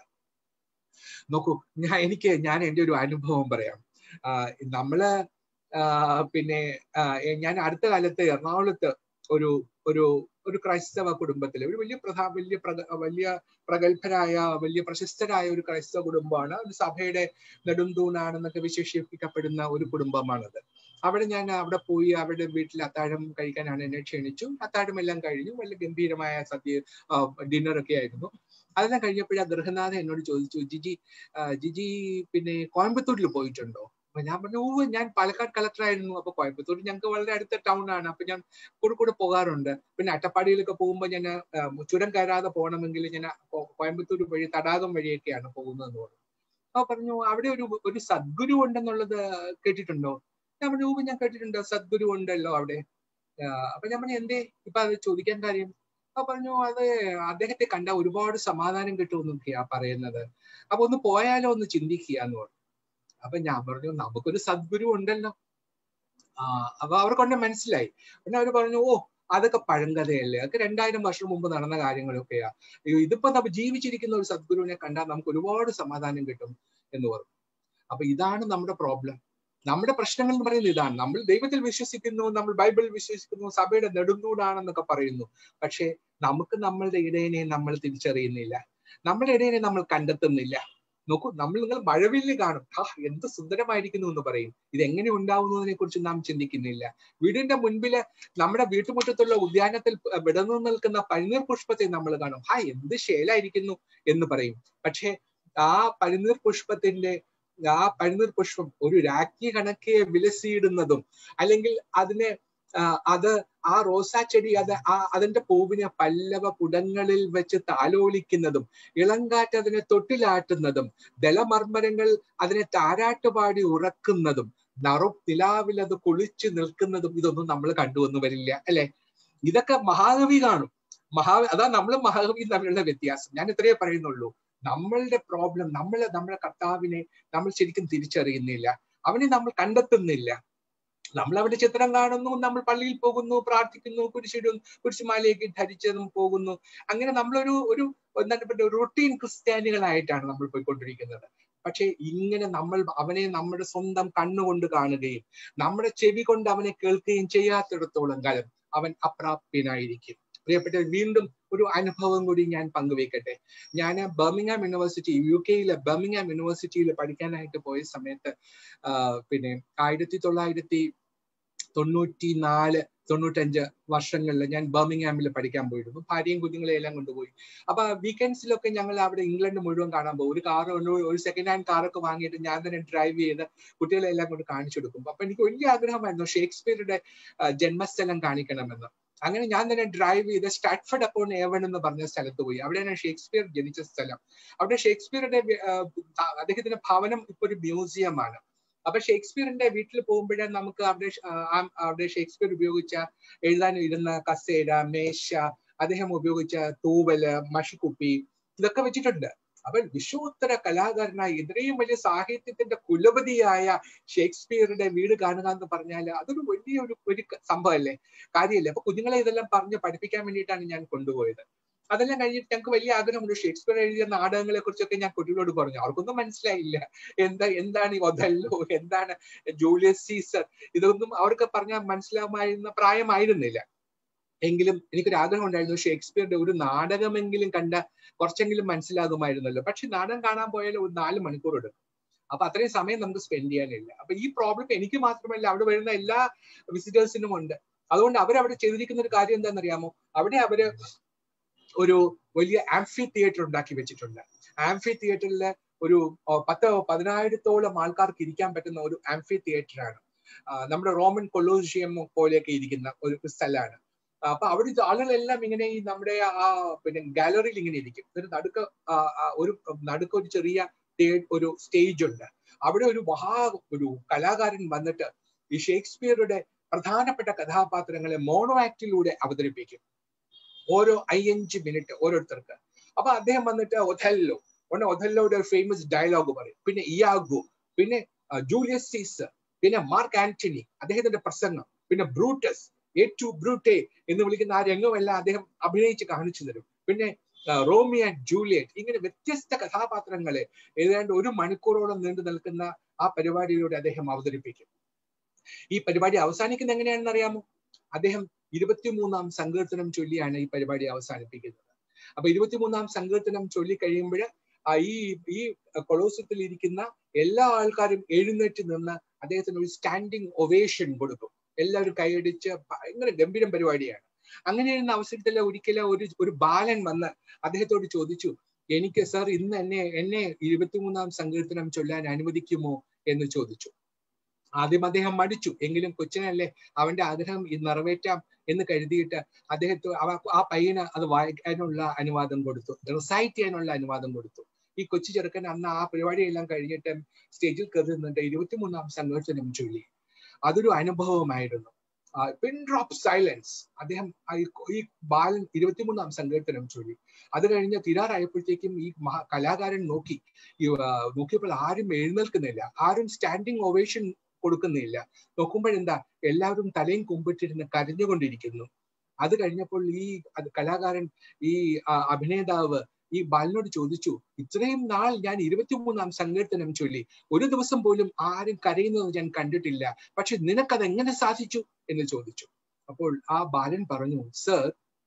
നോക്കൂ ഞാൻ എനിക്ക് ഞാൻ എൻ്റെ ഒരു അനുഭവം പറയാം നമ്മള് പിന്നെ ഞാൻ അടുത്ത കാലത്ത് എറണാകുളത്ത് ഒരു ഒരു ഒരു ക്രൈസ്തവ കുടുംബത്തിലെ ഒരു വലിയ പ്രധാ വലിയ വലിയ പ്രഗത്ഭരായ വലിയ പ്രശസ്തരായ ഒരു ക്രൈസ്തവ കുടുംബമാണ് ഒരു സഭയുടെ നെടുന്തൂണാണെന്നൊക്കെ വിശേഷിപ്പിക്കപ്പെടുന്ന ഒരു കുടുംബമാണത് അവിടെ ഞാൻ അവിടെ പോയി അവരുടെ വീട്ടിൽ അത്താഴം കഴിക്കാനാണ് എന്നെ ക്ഷണിച്ചു അത്താഴം എല്ലാം കഴിഞ്ഞു വലിയ ഗംഭീരമായ സദ്യ ഡിന്നർ ഒക്കെ ആയിരുന്നു അതെല്ലാം കഴിഞ്ഞപ്പോഴാ ഗൃഹനാഥൻ എന്നോട് ചോദിച്ചു ജിജി ജിജി പിന്നെ കോയമ്പത്തൂരിൽ പോയിട്ടുണ്ടോ അപ്പൊ ഞാൻ പറഞ്ഞു ഓ ഞാൻ പാലക്കാട് കളക്ടർ ആയിരുന്നു അപ്പൊ കോയമ്പത്തൂർ ഞങ്ങൾക്ക് വളരെ അടുത്ത ടൗൺ ആണ് അപ്പൊ ഞാൻ കൂടെ കൂടെ പോകാറുണ്ട് പിന്നെ അട്ടപ്പാടിയിലൊക്കെ പോകുമ്പോൾ ഞാൻ ചുരം കയറാതെ പോകണമെങ്കിൽ ഞാൻ കോയമ്പത്തൂർ വഴി തടാകം വഴിയൊക്കെയാണ് പോകുന്നതെന്ന് പറഞ്ഞു അപ്പൊ പറഞ്ഞു അവിടെ ഒരു ഒരു സദ്ഗുരു ഉണ്ടെന്നുള്ളത് കേട്ടിട്ടുണ്ടോ ഞാൻ പറഞ്ഞു ഓ ഞാൻ കേട്ടിട്ടുണ്ട് സദ്ഗുരു ഉണ്ടല്ലോ അവിടെ അപ്പൊ ഞാൻ പറഞ്ഞു എന്തേ ഇപ്പൊ അത് ചോദിക്കാൻ കാര്യം അപ്പൊ പറഞ്ഞു അത് അദ്ദേഹത്തെ കണ്ട ഒരുപാട് സമാധാനം കിട്ടുമെന്നൊക്കെയാ പറയുന്നത് അപ്പൊ ഒന്ന് പോയാലോ ഒന്ന് ചിന്തിക്കുക എന്ന് പറഞ്ഞു അപ്പൊ ഞാൻ പറഞ്ഞു നമുക്കൊരു സദ്ഗുരു ഉണ്ടല്ലോ ആ അപ്പൊ അവർക്കൊണ്ട് മനസ്സിലായി പിന്നെ അവർ പറഞ്ഞു ഓ അതൊക്കെ പഴങ്കഥയല്ലേ അതൊക്കെ രണ്ടായിരം വർഷം മുമ്പ് നടന്ന കാര്യങ്ങളൊക്കെയാ ഇതിപ്പോ നമ്മൾ ജീവിച്ചിരിക്കുന്ന ഒരു സദ്ഗുരുവിനെ കണ്ടാൽ നമുക്ക് ഒരുപാട് സമാധാനം കിട്ടും എന്ന് പറഞ്ഞു അപ്പൊ ഇതാണ് നമ്മുടെ പ്രോബ്ലം നമ്മുടെ പ്രശ്നങ്ങൾ എന്ന് പറയുന്നത് ഇതാണ് നമ്മൾ ദൈവത്തിൽ വിശ്വസിക്കുന്നു നമ്മൾ ബൈബിൾ വിശ്വസിക്കുന്നു സഭയുടെ നെടുന്തൂടാണെന്നൊക്കെ പറയുന്നു പക്ഷേ നമുക്ക് നമ്മളുടെ ഇടയനെ നമ്മൾ തിരിച്ചറിയുന്നില്ല നമ്മുടെ ഇടയനെ നമ്മൾ കണ്ടെത്തുന്നില്ല നോക്കൂ നമ്മൾ നിങ്ങൾ മഴവില്ല് കാണും ആ എന്ത് സുന്ദരമായിരിക്കുന്നു എന്ന് പറയും ഇത് എങ്ങനെ ഉണ്ടാവുന്നതിനെ കുറിച്ച് നാം ചിന്തിക്കുന്നില്ല വീടിന്റെ മുൻപില് നമ്മുടെ വീട്ടുമുറ്റത്തുള്ള ഉദ്യാനത്തിൽ വിടന്നു നിൽക്കുന്ന പനിനീർ പുഷ്പത്തെ നമ്മൾ കാണും ആ എന്ത് ശേലായിരിക്കുന്നു എന്ന് പറയും പക്ഷേ ആ പനിനീർ പുഷ്പത്തിന്റെ ആ പനിനീർ പുഷ്പം ഒരു രാജ്ഞി കണക്കെ വിലസിയിടുന്നതും അല്ലെങ്കിൽ അതിനെ അത് ആ റോസാ ചെടി അത് ആ അതിന്റെ പൂവിനെ പല്ലവ കുടങ്ങളിൽ വെച്ച് താലോലിക്കുന്നതും ഇളങ്കാറ്റ് അതിനെ തൊട്ടിലാട്ടുന്നതും ദലമർമ്മരങ്ങൾ അതിനെ താരാട്ടുപാടി ഉറക്കുന്നതും നറു നിലാവിൽ അത് കുളിച്ചു നിൽക്കുന്നതും ഇതൊന്നും നമ്മൾ കണ്ടുവന്നു വരില്ല അല്ലെ ഇതൊക്കെ മഹാകവി കാണും മഹാ അതാ നമ്മളും മഹാകവിയും തമ്മിലുള്ള വ്യത്യാസം ഞാൻ ഇത്രയേ പറയുന്നുള്ളൂ നമ്മളുടെ പ്രോബ്ലം നമ്മൾ നമ്മുടെ കർത്താവിനെ നമ്മൾ ശരിക്കും തിരിച്ചറിയുന്നില്ല അവനെ നമ്മൾ കണ്ടെത്തുന്നില്ല നമ്മൾ അവന്റെ ചിത്രം കാണുന്നു നമ്മൾ പള്ളിയിൽ പോകുന്നു പ്രാർത്ഥിക്കുന്നു കുരിശിടും കുരിശുമാലയൊക്കെ ധരിച്ചതും പോകുന്നു അങ്ങനെ നമ്മളൊരു ഒരു എന്താണ് റൂട്ടീൻ ക്രിസ്ത്യാനികളായിട്ടാണ് നമ്മൾ പോയിക്കൊണ്ടിരിക്കുന്നത് പക്ഷേ ഇങ്ങനെ നമ്മൾ അവനെ നമ്മുടെ സ്വന്തം കണ്ണുകൊണ്ട് കാണുകയും നമ്മുടെ ചെവി കൊണ്ട് അവനെ കേൾക്കുകയും ചെയ്യാത്തിടത്തോളം കാലം അവൻ അപ്രാപ്യനായിരിക്കും പ്രിയപ്പെട്ട വീണ്ടും ഒരു അനുഭവം കൂടി ഞാൻ പങ്കുവെക്കട്ടെ ഞാൻ ബർമിംഗാം യൂണിവേഴ്സിറ്റി യു കെയിലെ ബർമിംഗാം യൂണിവേഴ്സിറ്റിയിൽ പഠിക്കാനായിട്ട് പോയ സമയത്ത് പിന്നെ ആയിരത്തി തൊള്ളായിരത്തി തൊണ്ണൂറ്റി നാല് തൊണ്ണൂറ്റഞ്ച് വർഷങ്ങളിൽ ഞാൻ ബർമിംഗാമിൽ പഠിക്കാൻ പോയിരുന്നു ഭാര്യയും കുഞ്ഞുങ്ങളെ എല്ലാം കൊണ്ടുപോയി അപ്പൊ വീക്കെൻഡ്സിലൊക്കെ ഞങ്ങൾ അവിടെ ഇംഗ്ലണ്ട് മുഴുവൻ കാണാൻ പോകും ഒരു കാർ ഒരു സെക്കൻഡ് ഹാൻഡ് കാറൊക്കെ വാങ്ങിയിട്ട് ഞാൻ തന്നെ ഡ്രൈവ് ചെയ്ത് കുട്ടികളെ എല്ലാം കൊണ്ട് കാണിച്ചു കൊടുക്കും അപ്പൊ എനിക്ക് വലിയ ആഗ്രഹമായിരുന്നു ഷേക്സ്പിയറുടെ ജന്മസ്ഥലം കാണിക്കണമെന്ന് അങ്ങനെ ഞാൻ തന്നെ ഡ്രൈവ് ചെയ്ത് സ്റ്റാറ്റ്ഫർഡ് അപ്പോൺ ഏവൺ എന്ന് പറഞ്ഞ സ്ഥലത്ത് പോയി അവിടെയാണ് ഷേക്സ്പിയർ ജനിച്ച സ്ഥലം അവിടെ ഷേക്സ്പിയറുടെ അദ്ദേഹത്തിന്റെ ഭവനം ഇപ്പൊ ഒരു മ്യൂസിയമാണ് അപ്പൊ ഷേക്സ്പിയറിന്റെ വീട്ടിൽ പോകുമ്പോഴേ നമുക്ക് അവിടെ അവിടെ ഷേക്സ്പിയർ ഉപയോഗിച്ച എഴുതാൻ ഇരുന്ന കസേര മേശ അദ്ദേഹം ഉപയോഗിച്ച തൂവല് മഷിക്കുപ്പി ഇതൊക്കെ വെച്ചിട്ടുണ്ട് അവൻ വിശ്വോത്തര കലാകാരനായ ഇത്രയും വലിയ സാഹിത്യത്തിന്റെ കുലപതിയായ ഷേക്സ്പിയറുടെ വീട് കാണുക എന്ന് പറഞ്ഞാൽ അതൊരു വലിയ ഒരു ഒരു സംഭവമല്ലേ കാര്യമല്ലേ അപ്പൊ കുഞ്ഞുങ്ങളെ ഇതെല്ലാം പറഞ്ഞ് പഠിപ്പിക്കാൻ വേണ്ടിയിട്ടാണ് ഞാൻ കൊണ്ടുപോയത് അതെല്ലാം കഴിഞ്ഞിട്ട് ഞങ്ങൾക്ക് വലിയ ആഗ്രഹമുണ്ട് ഷേക്സ്പിയർ എഴുതിയ നാടകങ്ങളെ കുറിച്ചൊക്കെ ഞാൻ കുട്ടികളോട് പറഞ്ഞു അവർക്കൊന്നും മനസ്സിലായില്ല എന്താ എന്താണ് ഈ ഒതല്ലോ എന്താണ് ജൂലിയസ് സീസർ ഇതൊന്നും അവർക്ക് പറഞ്ഞാൽ മനസ്സിലാവുമായിരുന്ന പ്രായമായിരുന്നില്ല എങ്കിലും എനിക്കൊരു ആഗ്രഹം ഉണ്ടായിരുന്നു ഷേക്സ്പിയറുടെ ഒരു നാടകമെങ്കിലും കണ്ട കുറച്ചെങ്കിലും മനസ്സിലാകുമായിരുന്നല്ലോ പക്ഷെ നാടകം കാണാൻ പോയാൽ ഒരു നാല് മണിക്കൂർ എടുക്കും അപ്പൊ അത്രയും സമയം നമുക്ക് സ്പെൻഡ് ചെയ്യാനില്ല അപ്പൊ ഈ പ്രോബ്ലം എനിക്ക് മാത്രമല്ല അവിടെ വരുന്ന എല്ലാ വിസിറ്റേഴ്സിനും ഉണ്ട് അതുകൊണ്ട് അവരവിടെ ചെയ്തിരിക്കുന്ന ഒരു കാര്യം എന്താണെന്നറിയാമോ അവിടെ അവര് ഒരു വലിയ ആംഫി തിയേറ്റർ ഉണ്ടാക്കി വെച്ചിട്ടുണ്ട് ആംഫി തിയേറ്ററിൽ ഒരു പത്ത് പതിനായിരത്തോളം ആൾക്കാർക്ക് ഇരിക്കാൻ പറ്റുന്ന ഒരു ആംഫി തിയേറ്റർ ആണ് നമ്മുടെ റോമൻ കൊളോസിയം പോലെയൊക്കെ ഇരിക്കുന്ന ഒരു സ്ഥലമാണ് അപ്പൊ അവിടെ ഇത് ആളുകളെല്ലാം ഇങ്ങനെ ഈ നമ്മുടെ ആ പിന്നെ ഗാലറിയിൽ ഇങ്ങനെ ഇരിക്കും ഒരു നടുക്ക് ആ, ആ, ഒരു നടുക്ക് ഒരു ചെറിയ ടേ- ഒരു സ്റ്റേജ് ഉണ്ട് അവിടെ ഒരു മഹാ ഒരു കലാകാരൻ വന്നിട്ട് ഈ ഷേക്സ്പിയറുടെ പ്രധാനപ്പെട്ട കഥാപാത്രങ്ങളെ മോണോ ആക്ടിലൂടെ അവതരിപ്പിക്കും ഓരോ അയ്യഞ്ച് മിനിറ്റ് ഓരോരുത്തർക്ക് അപ്പൊ അദ്ദേഹം വന്നിട്ട് ഒഥല്ലോ ഒന്ന് ഒഥല്ലോയുടെ ഒരു ഫേമസ് ഡയലോഗ് പറയും പിന്നെ ഇയാഗോ പിന്നെ ആ, ജൂലിയസ് സീസർ പിന്നെ മാർക്ക് ആന്റണി അദ്ദേഹത്തിന്റെ പ്രസംഗം പിന്നെ ബ്രൂട്ടസ് എ ടു ബ്രൂട്ടെ എന്ന് വിളിക്കുന്ന ആ രംഗമെല്ലാം അദ്ദേഹം അഭിനയിച്ച് കാണിച്ചു തരും പിന്നെ ആ, റോമിയോ ആൻഡ് ജൂലിയറ്റ് ഇങ്ങനെ വ്യത്യസ്ത കഥാപാത്രങ്ങളെ ഏതാണ്ട് ഒരു മണിക്കൂറോളം നീണ്ടു നിൽക്കുന്ന ആ പരിപാടിയിലൂടെ അദ്ദേഹം അവതരിപ്പിക്കും ഈ പരിപാടി അവസാനിക്കുന്ന എങ്ങനെയാണെന്ന് അറിയാമോ അദ്ദേഹം ഇരുപത്തിമൂന്നാം സങ്കീർത്തനം ചൊല്ലിയാണ് ഈ പരിപാടി അവസാനിപ്പിക്കുന്നത് അപ്പൊ ഇരുപത്തിമൂന്നാം സങ്കീർത്തനം ചൊല്ലി കഴിയുമ്പോൾ ഈ ഈ കൊളോസത്തിൽ ഇരിക്കുന്ന എല്ലാ ആൾക്കാരും എഴുന്നേറ്റ് നിന്ന് അദ്ദേഹത്തിന് ഒരു സ്റ്റാൻഡിങ് ഒവേഷൻ കൊടുക്കും എല്ലാവരും കൈയടിച്ച് ഭയങ്കര ഗംഭീരം പരിപാടിയാണ് അങ്ങനെ ഇരുന്ന അവസരത്തിൽ ഒരിക്കലും ഒരു ഒരു ബാലൻ വന്ന് അദ്ദേഹത്തോട് ചോദിച്ചു എനിക്ക് സർ ഇന്ന് എന്നെ എന്നെ ഇരുപത്തിമൂന്നാം സങ്കീർത്തനം ചൊല്ലാൻ അനുവദിക്കുമോ എന്ന് ചോദിച്ചു ആദ്യം അദ്ദേഹം മടിച്ചു എങ്കിലും കൊച്ചിനല്ലേ അവന്റെ ആഗ്രഹം ഇത് നിറവേറ്റാം എന്ന് കരുതിയിട്ട് അദ്ദേഹത്തെ അവ- ആ പയ്യന് അത് വായിക്കാനുള്ള അനുവാദം കൊടുത്തു റിസൈറ്റ് ചെയ്യാനുള്ള അനുവാദം കൊടുത്തു ഈ കൊച്ചു ചെറുക്കൻ അന്ന് ആ പരിപാടിയെല്ലാം കഴിഞ്ഞിട്ട് സ്റ്റേജിൽ കയറി നിന്നിട്ട് ഇരുപത്തിമൂന്നാം സങ്കീർത്തനം ചൊല്ലി അതൊരു അനുഭവമായിരുന്നു പിൻ ഡ്രോപ്പ് സൈലൻസ് അദ്ദേഹം ആ ഈ- ഈ ബാലൻ ഇരുപത്തിമൂന്നാം സങ്കീർത്തനം ചൊല്ലി അത് കഴിഞ്ഞ് തിരാറായപ്പോഴത്തേക്കും ഈ മഹാ കലാകാരൻ നോക്കി ഈ, ആ, നോക്കിയപ്പോൾ ആരും എഴുന്നേൽക്കുന്നില്ല ആരും സ്റ്റാൻഡിങ് ഒവേഷൻ കൊടുക്കുന്നില്ല നോക്കുമ്പോഴെന്താ എല്ലാവരും തലയും കുമ്പിട്ടിരുന്ന് കരഞ്ഞുകൊണ്ടിരിക്കുന്നു അത് കഴിഞ്ഞപ്പോൾ ഈ അത് കലാകാരൻ ഈ ആ, അഭിനേതാവ് ഈ ബാലിനോട് ചോദിച്ചു ഇത്രയും നാൾ ഞാൻ ഇരുപത്തിമൂന്നാം സങ്കീർത്തനം ചൊല്ലി ഒരു ദിവസം പോലും ആരും കരയുന്നത് ഞാൻ കണ്ടിട്ടില്ല പക്ഷെ നിനക്കത് എങ്ങനെ സാധിച്ചു എന്ന് ചോദിച്ചു അപ്പോൾ ആ ബാലൻ പറഞ്ഞു sir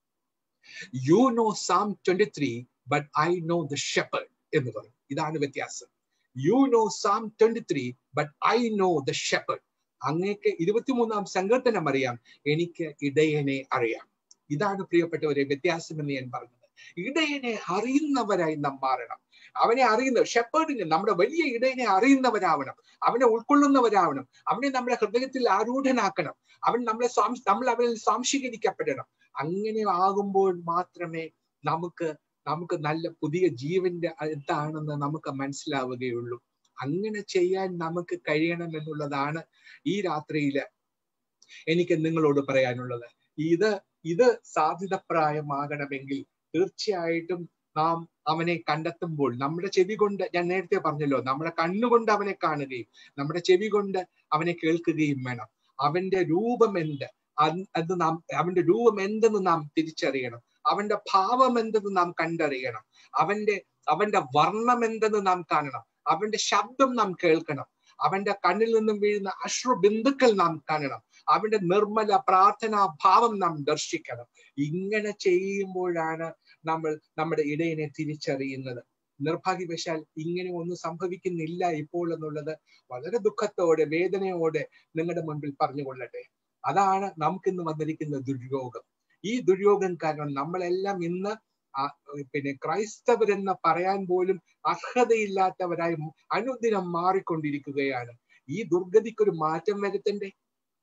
you know Psalm twenty three but I know the shepherd എന്ന് പറഞ്ഞു ഇതാണ് വ്യത്യാസം you know Psalm twenty three but I know the shepherd അങ്ങേക്ക് ഇരുപത്തിമൂന്നാം സങ്കീർത്തനം അറിയാം എനിക്ക് ഇടയനെ അറിയാം ഇതാണ് പ്രിയപ്പെട്ടവരെ വ്യത്യാസം എന്ന് ഞാൻ പറഞ്ഞത് ഇടയനെ അറിയുന്നവരായി നാം മാറണം അവനെ അറിയുന്ന ഷെപ്പേർഡിനെ നമ്മുടെ വലിയ ഇടയനെ അറിയുന്നവരാവണം അവനെ ഉൾക്കൊള്ളുന്നവരാവണം അവനെ നമ്മുടെ ഹൃദയത്തിൽ ആരൂഢനാക്കണം അവൻ നമ്മളെ സ്വാംശ നമ്മൾ അവനിൽ സ്വാംശീകരിക്കപ്പെടണം അങ്ങനെ ആകുമ്പോൾ മാത്രമേ നമുക്ക് നമുക്ക് നല്ല പുതിയ ജീവന്റെ എന്താണെന്ന് നമുക്ക് മനസ്സിലാവുകയുള്ളൂ അങ്ങനെ ചെയ്യാൻ നമുക്ക് കഴിയണം എന്നുള്ളതാണ് ഈ രാത്രിയില് എനിക്ക് നിങ്ങളോട് പറയാനുള്ളത് ഇത് ഇത് സാധ്യതപ്രായമാകണമെങ്കിൽ തീർച്ചയായിട്ടും നാം അവനെ കണ്ടെത്തുമ്പോൾ നമ്മുടെ ചെവി കൊണ്ട് ഞാൻ നേരത്തെ പറഞ്ഞല്ലോ നമ്മുടെ കണ്ണുകൊണ്ട് അവനെ കാണുകയും നമ്മുടെ ചെവി കൊണ്ട് അവനെ കേൾക്കുകയും വേണം അവന്റെ രൂപം എന്ത് അത് അത് നാം അവന്റെ രൂപം എന്തെന്ന് നാം തിരിച്ചറിയണം അവന്റെ ഭാവം എന്തെന്ന് നാം കണ്ടറിയണം അവന്റെ അവന്റെ വർണ്ണം എന്തെന്ന് നാം കാണണം അവന്റെ ശബ്ദം നാം കേൾക്കണം അവന്റെ കണ്ണിൽ നിന്നും വീഴുന്ന അശ്രു ബിന്ദുക്കൾ നാം കാണണം അവന്റെ നിർമ്മല പ്രാർത്ഥനാ ഭാവം നാം ദർശിക്കണം ഇങ്ങനെ ചെയ്യുമ്പോഴാണ് നമ്മൾ നമ്മുടെ ഇടയനെ തിരിച്ചറിയുന്നത് നിർഭാഗ്യവശാൽ ഇങ്ങനെ ഒന്നും സംഭവിക്കുന്നില്ല ഇപ്പോൾ എന്നുള്ളത് വളരെ ദുഃഖത്തോടെ വേദനയോടെ നിങ്ങളുടെ മുൻപിൽ പറഞ്ഞുകൊള്ളട്ടെ അതാണ് നമുക്കിന്ന് വന്നിരിക്കുന്ന ദുര്യോഗം ഈ ദുര്യോഗം കാരണം നമ്മളെല്ലാം ഇന്ന് ആ, പിന്നെ ക്രൈസ്തവരെന്ന് പറയാൻ പോലും അർഹതയില്ലാത്തവരായി അനുദിനം മാറിക്കൊണ്ടിരിക്കുകയാണ് ഈ ദുർഗതിക്കൊരു മാറ്റം വരുത്തണ്ടേ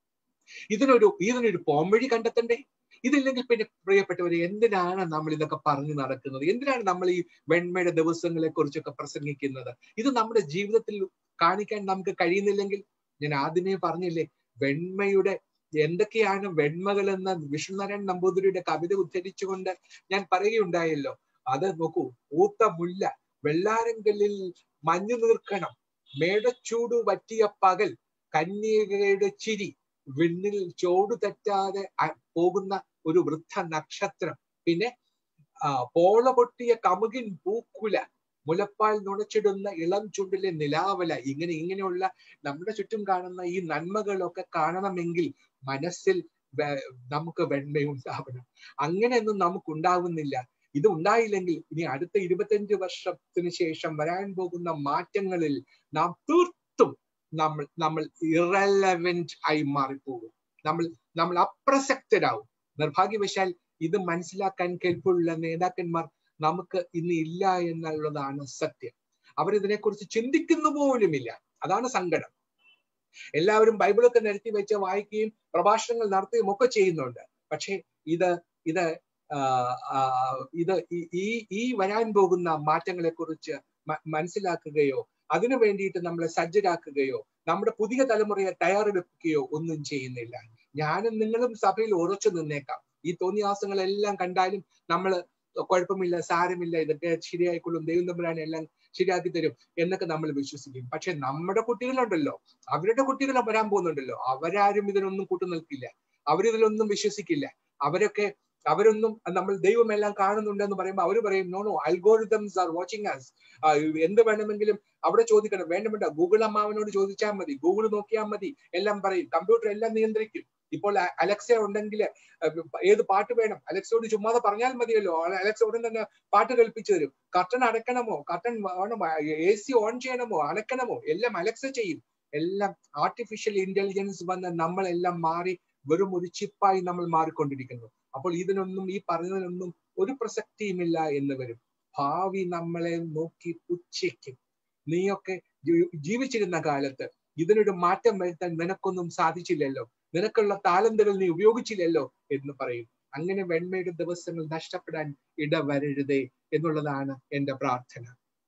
ഇതിനൊരു ഇതിനൊരു പോംവഴി കണ്ടെത്തണ്ടേ ഇതില്ലെങ്കിൽ പിന്നെ പ്രിയപ്പെട്ടവരെ എന്തിനാണ് നമ്മൾ ഇതൊക്കെ പറഞ്ഞു നടക്കുന്നത് എന്തിനാണ് നമ്മൾ ഈ വെണ്മയുടെ ദിവസങ്ങളെ കുറിച്ചൊക്കെ പ്രസംഗിക്കുന്നത് ഇത് നമ്മുടെ ജീവിതത്തിൽ കാണിക്കാൻ നമുക്ക് കഴിയുന്നില്ലെങ്കിൽ ഞാൻ ആദ്യമേ പറഞ്ഞില്ലേ വെണ്മയുടെ എന്തൊക്കെയാണ് വെണ്മകൾ എന്ന വിഷ്ണുനാരായൺ നമ്പൂതിരിയുടെ കവിത ഉദ്ധരിച്ചുകൊണ്ട് ഞാൻ പറയുകയുണ്ടായല്ലോ അത് നോക്കൂ ഊത്ത മുല്ല വെള്ളാരങ്കലിൽ മഞ്ഞു നീർക്കണം മേടച്ചൂട് പറ്റിയ പകൽ കന്യകയുടെ ചിരി വിണ്ണിൽ ചോട് തെറ്റാതെ അ- പോകുന്ന ഒരു വൃദ്ധ നക്ഷത്രം പിന്നെ ആ, പോള പൊട്ടിയ കമുകിൻ പൂക്കുല മുലപ്പാൽ നുണച്ചിടുന്ന ഇളം ചുണ്ടിലെ നിലാവല ഇങ്ങനെ ഇങ്ങനെയുള്ള നമ്മുടെ ചുറ്റും കാണുന്ന ഈ നന്മകളൊക്കെ കാണണമെങ്കിൽ മനസ്സിൽ വെ- നമുക്ക് വെണ്മയുണ്ടാവണം അങ്ങനെയൊന്നും നമുക്ക് ഉണ്ടാവുന്നില്ല ഇത് ഉണ്ടായില്ലെങ്കിൽ ഇനി അടുത്ത ഇരുപത്തഞ്ച് വർഷത്തിന് ശേഷം വരാൻ പോകുന്ന മാറ്റങ്ങളിൽ നാം തീർത്തും നമ്മൾ നമ്മൾ ഇറലവെന്റ് ആയി മാറിപ്പോകും നമ്മൾ നമ്മൾ അപ്രസക്തരാകും നിർഭാഗ്യവശാൽ ഇത് മനസ്സിലാക്കാൻ കേൾപ്പുള്ള നേതാക്കന്മാർ നമുക്ക് ഇന്ന് ഇല്ല എന്നുള്ളതാണ് സത്യം അവർ ഇതിനെക്കുറിച്ച് ചിന്തിക്കുന്നു പോലുമില്ല അതാണ് സങ്കടം എല്ലാവരും ബൈബിളൊക്കെ നിരത്തി വെച്ച് വായിക്കുകയും പ്രഭാഷണങ്ങൾ നടത്തുകയും ഒക്കെ ചെയ്യുന്നുണ്ട് പക്ഷേ ഇത് ഇത് ഇത് ഈ ഈ വരാൻ പോകുന്ന മാറ്റങ്ങളെ കുറിച്ച് മനസ്സിലാക്കുകയോ അതിനു വേണ്ടിയിട്ട് നമ്മളെ സജ്ജരാക്കുകയോ നമ്മുടെ പുതിയ തലമുറയെ തയ്യാറെടുക്കുകയോ ഒന്നും ചെയ്യുന്നില്ല ഞാനും നിങ്ങളും സഭയിൽ ഉറച്ചു നിന്നേക്കാം ഈ തോന്നിയാസങ്ങളെല്ലാം കണ്ടാലും നമ്മൾ കുഴപ്പമില്ല സാരമില്ല ഇതൊക്കെ ശരിയായിക്കൊള്ളും ദൈവം തമ്പുരാനെ എല്ലാം ശരിയാക്കി തരും എന്നൊക്കെ നമ്മൾ വിശ്വസിക്കും പക്ഷെ നമ്മുടെ കുട്ടികളുണ്ടല്ലോ അവരുടെ കുട്ടികൾ വരാൻ പോകുന്നുണ്ടല്ലോ അവരാരും ഇതിനൊന്നും കൂട്ടു നിൽക്കില്ല അവരിതിലൊന്നും വിശ്വസിക്കില്ല അവരൊക്കെ അവരൊന്നും നമ്മൾ ദൈവം എല്ലാം കാണുന്നുണ്ടെന്ന് പറയുമ്പോൾ അവർ പറയും no no algorithms are watching us എന്ത് വേണമെങ്കിലും അവിടെ ചോദിക്കണം വേണ്ട വേണ്ട ഗൂഗിൾ അമ്മാവനോട് ചോദിച്ചാൽ മതി ഗൂഗിൾ നോക്കിയാൽ മതി എല്ലാം പറയും കമ്പ്യൂട്ടർ എല്ലാം നിയന്ത്രിക്കും ഇപ്പോൾ അലക്സ ഉണ്ടെങ്കിൽ ഏത് പാട്ട് വേണം അലക്സയോട് ചുമ്മാതെ പറഞ്ഞാൽ മതിയല്ലോ അലക്സ ഉടൻ തന്നെ പാട്ട് കൽപ്പിച്ചു തരും കർട്ടൻ അടക്കണമോ കർട്ടൻ എ സി ഓൺ ചെയ്യണമോ അടക്കണമോ എല്ലാം അലക്സ ചെയ്യും എല്ലാം ആർട്ടിഫിഷ്യൽ ഇന്റലിജൻസ് വന്ന് നമ്മളെല്ലാം മാറി വെറും ഒരു ചിപ്പായി നമ്മൾ മാറിക്കൊണ്ടിരിക്കുന്നു അപ്പോൾ ഇതിനൊന്നും ഈ പറഞ്ഞതിനൊന്നും ഒരു പ്രസക്തിയുമില്ല എന്ന് വരും ഭാവി നമ്മളെ നോക്കി പുച്ഛിക്കും നീയൊക്കെ ജീവിച്ചിരുന്ന കാലത്ത് ഇതിനൊരു മാറ്റം വരുത്താൻ നിനക്കൊന്നും സാധിച്ചില്ലല്ലോ നിനക്കുള്ള താലന്തുകൾ നീ ഉപയോഗിച്ചില്ലല്ലോ എന്ന് പറയും അങ്ങനെ വെണ്മയുടെ ദിവസങ്ങൾ നഷ്ടപ്പെടാൻ ഇടവരരുതേ എന്നുള്ളതാണ് എന്റെ പ്രാർത്ഥന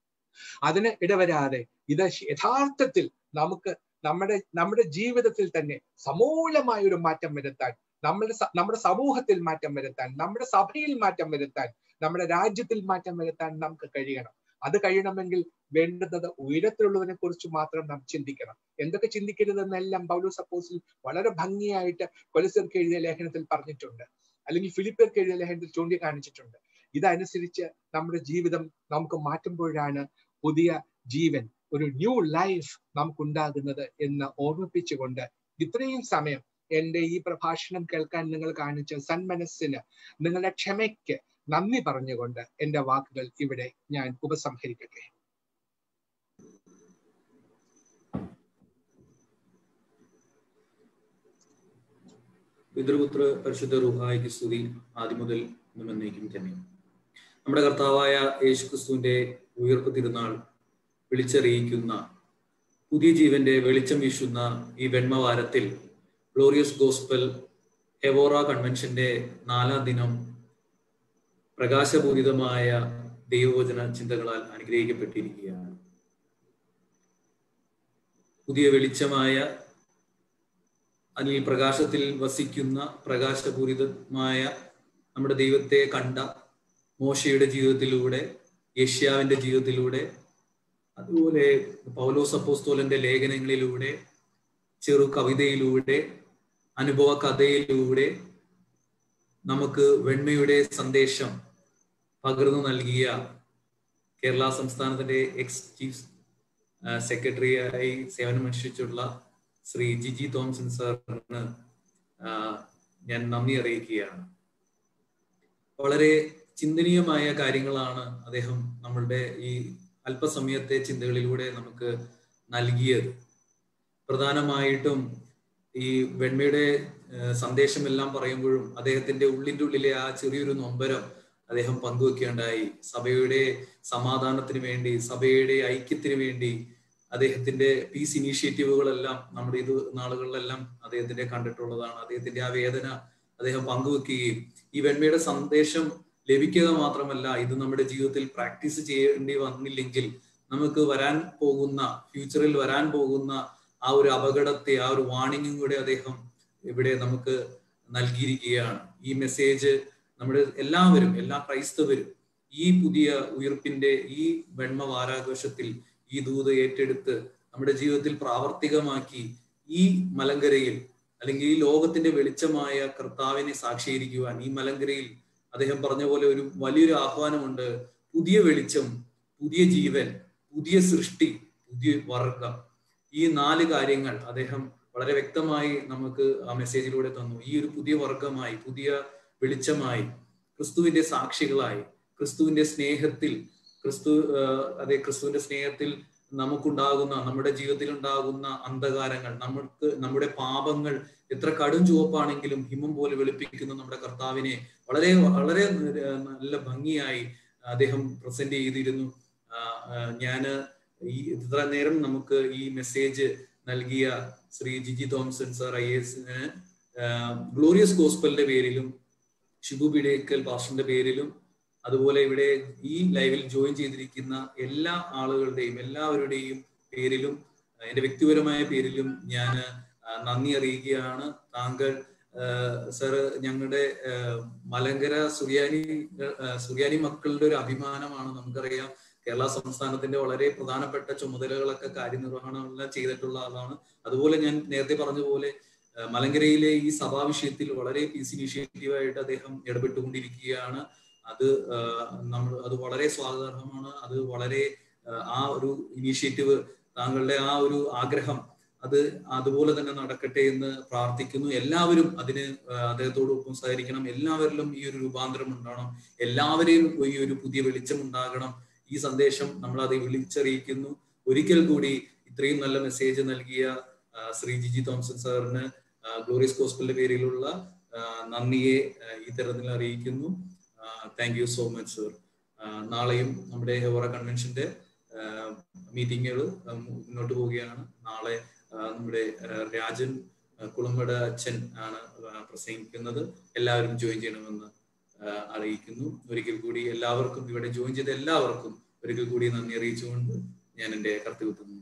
അതിന് ഇടവരാതെ ഇത് യഥാർത്ഥത്തിൽ നമുക്ക് നമ്മുടെ നമ്മുടെ ജീവിതത്തിൽ തന്നെ സമൂലമായ ഒരു മാറ്റം വരുത്താൻ നമ്മുടെ നമ്മുടെ സമൂഹത്തിൽ മാറ്റം വരുത്താൻ നമ്മുടെ സഭയിൽ മാറ്റം വരുത്താൻ നമ്മുടെ രാജ്യത്തിൽ മാറ്റം വരുത്താൻ നമുക്ക് കഴിയണം അത് കഴിയണമെങ്കിൽ വേണ്ടുന്നത് ഉയരത്തിലുള്ളതിനെ കുറിച്ച് മാത്രം നാം ചിന്തിക്കണം എന്തൊക്കെ ചിന്തിക്കരുതെന്നെല്ലാം പൗലോ സപ്പോസിൽ വളരെ ഭംഗിയായിട്ട് കൊലസർക്ക് എഴുതിയ ലേഖനത്തിൽ പറഞ്ഞിട്ടുണ്ട് അല്ലെങ്കിൽ ഫിലിപ്പർക്ക് എഴുതിയ ലേഖനത്തിൽ ചൂണ്ടിക്കാണിച്ചിട്ടുണ്ട് ഇതനുസരിച്ച് നമ്മുടെ ജീവിതം നമുക്ക് മാറ്റുമ്പോഴാണ് പുതിയ ജീവൻ ഒരു ന്യൂ ലൈഫ് നമുക്കുണ്ടാകുന്നത് എന്ന് ഓർമ്മിപ്പിച്ചുകൊണ്ട് ഇത്രയും സമയം എന്റെ ഈ പ്രഭാഷണം കേൾക്കാൻ നിങ്ങൾ കാണിച്ച സന്മനസ്സിന് നിങ്ങളുടെ ക്ഷമയ്ക്ക് നന്ദി പറഞ്ഞുകൊണ്ട് എന്റെ വാക്കുകൾ ഇവിടെ ഞാൻ ഉപസംഹരിക്കട്ടെ പിതൃപുത്ര പരിശുദ്ധ റുഹായിക്ക് സ്തുതി ആദ്യം മുതൽ എന്നേക്കും തന്നെ നമ്മുടെ കർത്താവായ യേശു ക്രിസ്തുവിന്റെ ഉയർപ്പ് തിരുനാൾ വിളിച്ചറിയിക്കുന്ന പുതിയ ജീവന്റെ വെളിച്ചം വീശുന്ന ഈ വെണ്മവാരത്തിൽ ഗ്ലോറിയസ് ഗോസ്പൽ ഹെവോറ കൺവെൻഷന്റെ നാലാം ദിനം പ്രകാശപൂരിതമായ ദൈവവചന ചിന്തകളാൽ അനുഗ്രഹിക്കപ്പെട്ടിരിക്കുകയാണ് പുതിയ വെളിച്ചമായ അല്ലെങ്കിൽ പ്രകാശത്തിൽ വസിക്കുന്ന പ്രകാശപൂരിതമായ നമ്മുടെ ദൈവത്തെ കണ്ട മോശയുടെ ജീവിതത്തിലൂടെ യഷ്യാവിന്റെ ജീവിതത്തിലൂടെ അതുപോലെ പൗലോസ് അപ്പോസ്തോലന്റെ ലേഖനങ്ങളിലൂടെ ചെറു കവിതയിലൂടെ അനുഭവ കഥയിലൂടെ നമുക്ക് വെണ്മയുടെ സന്ദേശം പകർന്നു നൽകിയ കേരള സംസ്ഥാനത്തിന്റെ എക്സ് ചീഫ് സെക്രട്ടറിയായി സേവനമനുഷ്ഠിച്ചുള്ള ശ്രീ ജിജി തോംസൺ സാറിന് ഞാൻ നന്ദി അറിയിക്കുകയാണ് വളരെ ചിന്തനീയമായ കാര്യങ്ങളാണ് അദ്ദേഹം നമ്മളുടെ ഈ അല്പസമയത്തെ ചിന്തകളിലൂടെ നമുക്ക് നൽകിയത് പ്രധാനമായിട്ടും ഈ വെണ്മയുടെ സന്ദേശമെല്ലാം പറയുമ്പോഴും അദ്ദേഹത്തിന്റെ ഉള്ളിന്റെ ഉള്ളിലെ ആ ചെറിയൊരു നൊമ്പരം അദ്ദേഹം പങ്കുവെക്കുകയുണ്ടായി സഭയുടെ സമാധാനത്തിന് വേണ്ടി സഭയുടെ ഐക്യത്തിന് വേണ്ടി അദ്ദേഹത്തിന്റെ പീസ് ഇനീഷ്യേറ്റീവുകളെല്ലാം നമ്മുടെ ഇത് നാളുകളിലെല്ലാം അദ്ദേഹത്തിന്റെ കണ്ടിട്ടുള്ളതാണ് അദ്ദേഹത്തിന്റെ ആ വേദന അദ്ദേഹം പങ്കുവെക്കുകയും ഈ വെണ്മയുടെ സന്ദേശം ലഭിക്കുക മാത്രമല്ല ഇത് നമ്മുടെ ജീവിതത്തിൽ പ്രാക്ടീസ് ചെയ്യേണ്ടി വന്നില്ലെങ്കിൽ നമുക്ക് വരാൻ പോകുന്ന ഫ്യൂച്ചറിൽ വരാൻ പോകുന്ന ആ ഒരു അപകടത്തെ ആ ഒരു വാണിംഗും കൂടെ അദ്ദേഹം ഇവിടെ നമുക്ക് നൽകിയിരിക്കുകയാണ് ഈ മെസ്സേജ് നമ്മുടെ എല്ലാവരും എല്ലാ ക്രൈസ്തവരും ഈ പുതിയ ഉയർപ്പിന്റെ ഈ വെണ്മ വാരാഘോഷത്തിൽ ഈ ദൂത് ഏറ്റെടുത്ത് നമ്മുടെ ജീവിതത്തിൽ പ്രാവർത്തികമാക്കി ഈ മലങ്കരയിൽ അല്ലെങ്കിൽ ഈ ലോകത്തിന്റെ വെളിച്ചമായ കർത്താവിനെ സാക്ഷീകരിക്കുവാൻ ഈ മലങ്കരയിൽ അദ്ദേഹം പറഞ്ഞ പോലെ ഒരു വലിയൊരു ആഹ്വാനമുണ്ട് പുതിയ വെളിച്ചം പുതിയ ജീവൻ പുതിയ സൃഷ്ടി പുതിയ വർഗം ഈ നാല് കാര്യങ്ങൾ അദ്ദേഹം വളരെ വ്യക്തമായി നമുക്ക് ആ മെസ്സേജിലൂടെ തന്നു ഈ ഒരു പുതിയ വർഗമായി പുതിയ വെളിച്ചമായി ക്രിസ്തുവിന്റെ സാക്ഷികളായി ക്രിസ്തുവിന്റെ സ്നേഹത്തിൽ ക്രിസ്തു അതെ ക്രിസ്തുവിന്റെ സ്നേഹത്തിൽ നമുക്കുണ്ടാകുന്ന നമ്മുടെ ജീവിതത്തിൽ ഉണ്ടാകുന്ന അന്ധകാരങ്ങൾ നമ്മൾക്ക് നമ്മുടെ പാപങ്ങൾ എത്ര കടും ചുവപ്പാണെങ്കിലും ഹിമം പോലെ വെളുപ്പിക്കുന്ന നമ്മുടെ കർത്താവിനെ വളരെ വളരെ നല്ല ഭംഗിയായി അദ്ദേഹം പ്രസന്റ് ചെയ്തിരുന്നു ഞാന് ഈ ഇത്ര നേരം നമുക്ക് ഈ മെസ്സേജ് നൽകിയ Shri Giji Thomson sir I എസിന് ഗ്ലോറിയസ് ഗോസ്പലിന്റെ പേരിലും ഷിബു ബിഡേക്കൽ പാസ്റ്ററിന്റെ പേരിലും അതുപോലെ ഇവിടെ ഈ ലൈവിൽ ജോയിൻ ചെയ്തിരിക്കുന്ന എല്ലാ ആളുകളുടെയും എല്ലാവരുടെയും പേരിലും എന്റെ വ്യക്തിപരമായ പേരിലും ഞാൻ നന്ദി അറിയിക്കുകയാണ് താങ്കൾ സർ ഞങ്ങളുടെ മലങ്കര സുറിയാനി സുറിയാനി മക്കളുടെ ഒരു അഭിമാനമാണ് നമുക്കറിയാം കേരള സംസ്ഥാനത്തിന്റെ വളരെ പ്രധാനപ്പെട്ട ചുമതലകളൊക്കെ കാര്യനിർവഹണമെല്ലാം ചെയ്തിട്ടുള്ള ആളാണ് അതുപോലെ ഞാൻ നേരത്തെ പറഞ്ഞ പോലെ മലങ്കരയിലെ ഈ സഭാ വിഷയത്തിൽ വളരെ പീസ് ഇനീഷ്യേറ്റീവായിട്ട് അദ്ദേഹം ഇടപെട്ടുകൊണ്ടിരിക്കുകയാണ് അത് നമ്മൾ അത് വളരെ സ്വാഗതാർഹമാണ് അത് വളരെ ആ ഒരു ഇനീഷ്യേറ്റീവ് താങ്കളുടെ ആ ഒരു ആഗ്രഹം അത് അതുപോലെ തന്നെ നടക്കട്ടെ എന്ന് പ്രാർത്ഥിക്കുന്നു എല്ലാവരും അതിന് അദ്ദേഹത്തോടൊപ്പം സഹകരിക്കണം എല്ലാവരിലും ഈ ഒരു രൂപാന്തരം ഉണ്ടാകണം എല്ലാവരെയും ഈ ഒരു പുതിയ വെളിച്ചം ഉണ്ടാകണം ഈ സന്ദേശം നമ്മൾ അത് വിളിച്ചറിയിക്കുന്നു ഒരിക്കൽ കൂടി ഇത്രയും നല്ല മെസ്സേജ് നൽകിയ ശ്രീ ജിജി തോംസൺ സാറിന് ഗ്ലോറിയസ് കോസ്പലിന്റെ പേരിലുള്ള നന്ദിയെ ഈ തരത്തിൽ അറിയിക്കുന്നു thank you so much sir നാളെയും നമ്മുടെ ഹെവറ കൺവെൻഷന്റെ മീറ്റിങ്ങുകൾ മുന്നോട്ട് പോവുകയാണ് നാളെ നമ്മുടെ രാജൻ കുളമ്പട അച്ഛൻ ആണ് പ്രസംഗിക്കുന്നത് എല്ലാവരും ജോയിൻ ചെയ്യണമെന്ന് അറിയിക്കുന്നു ഒരിക്കൽ കൂടി എല്ലാവർക്കും ഇവിടെ ജോയിൻ ചെയ്ത എല്ലാവർക്കും ഒരിക്കൽ കൂടി നന്ദി അറിയിച്ചുകൊണ്ട് ഞാൻ എൻ്റെ കർത്തവ്യത്തിൽ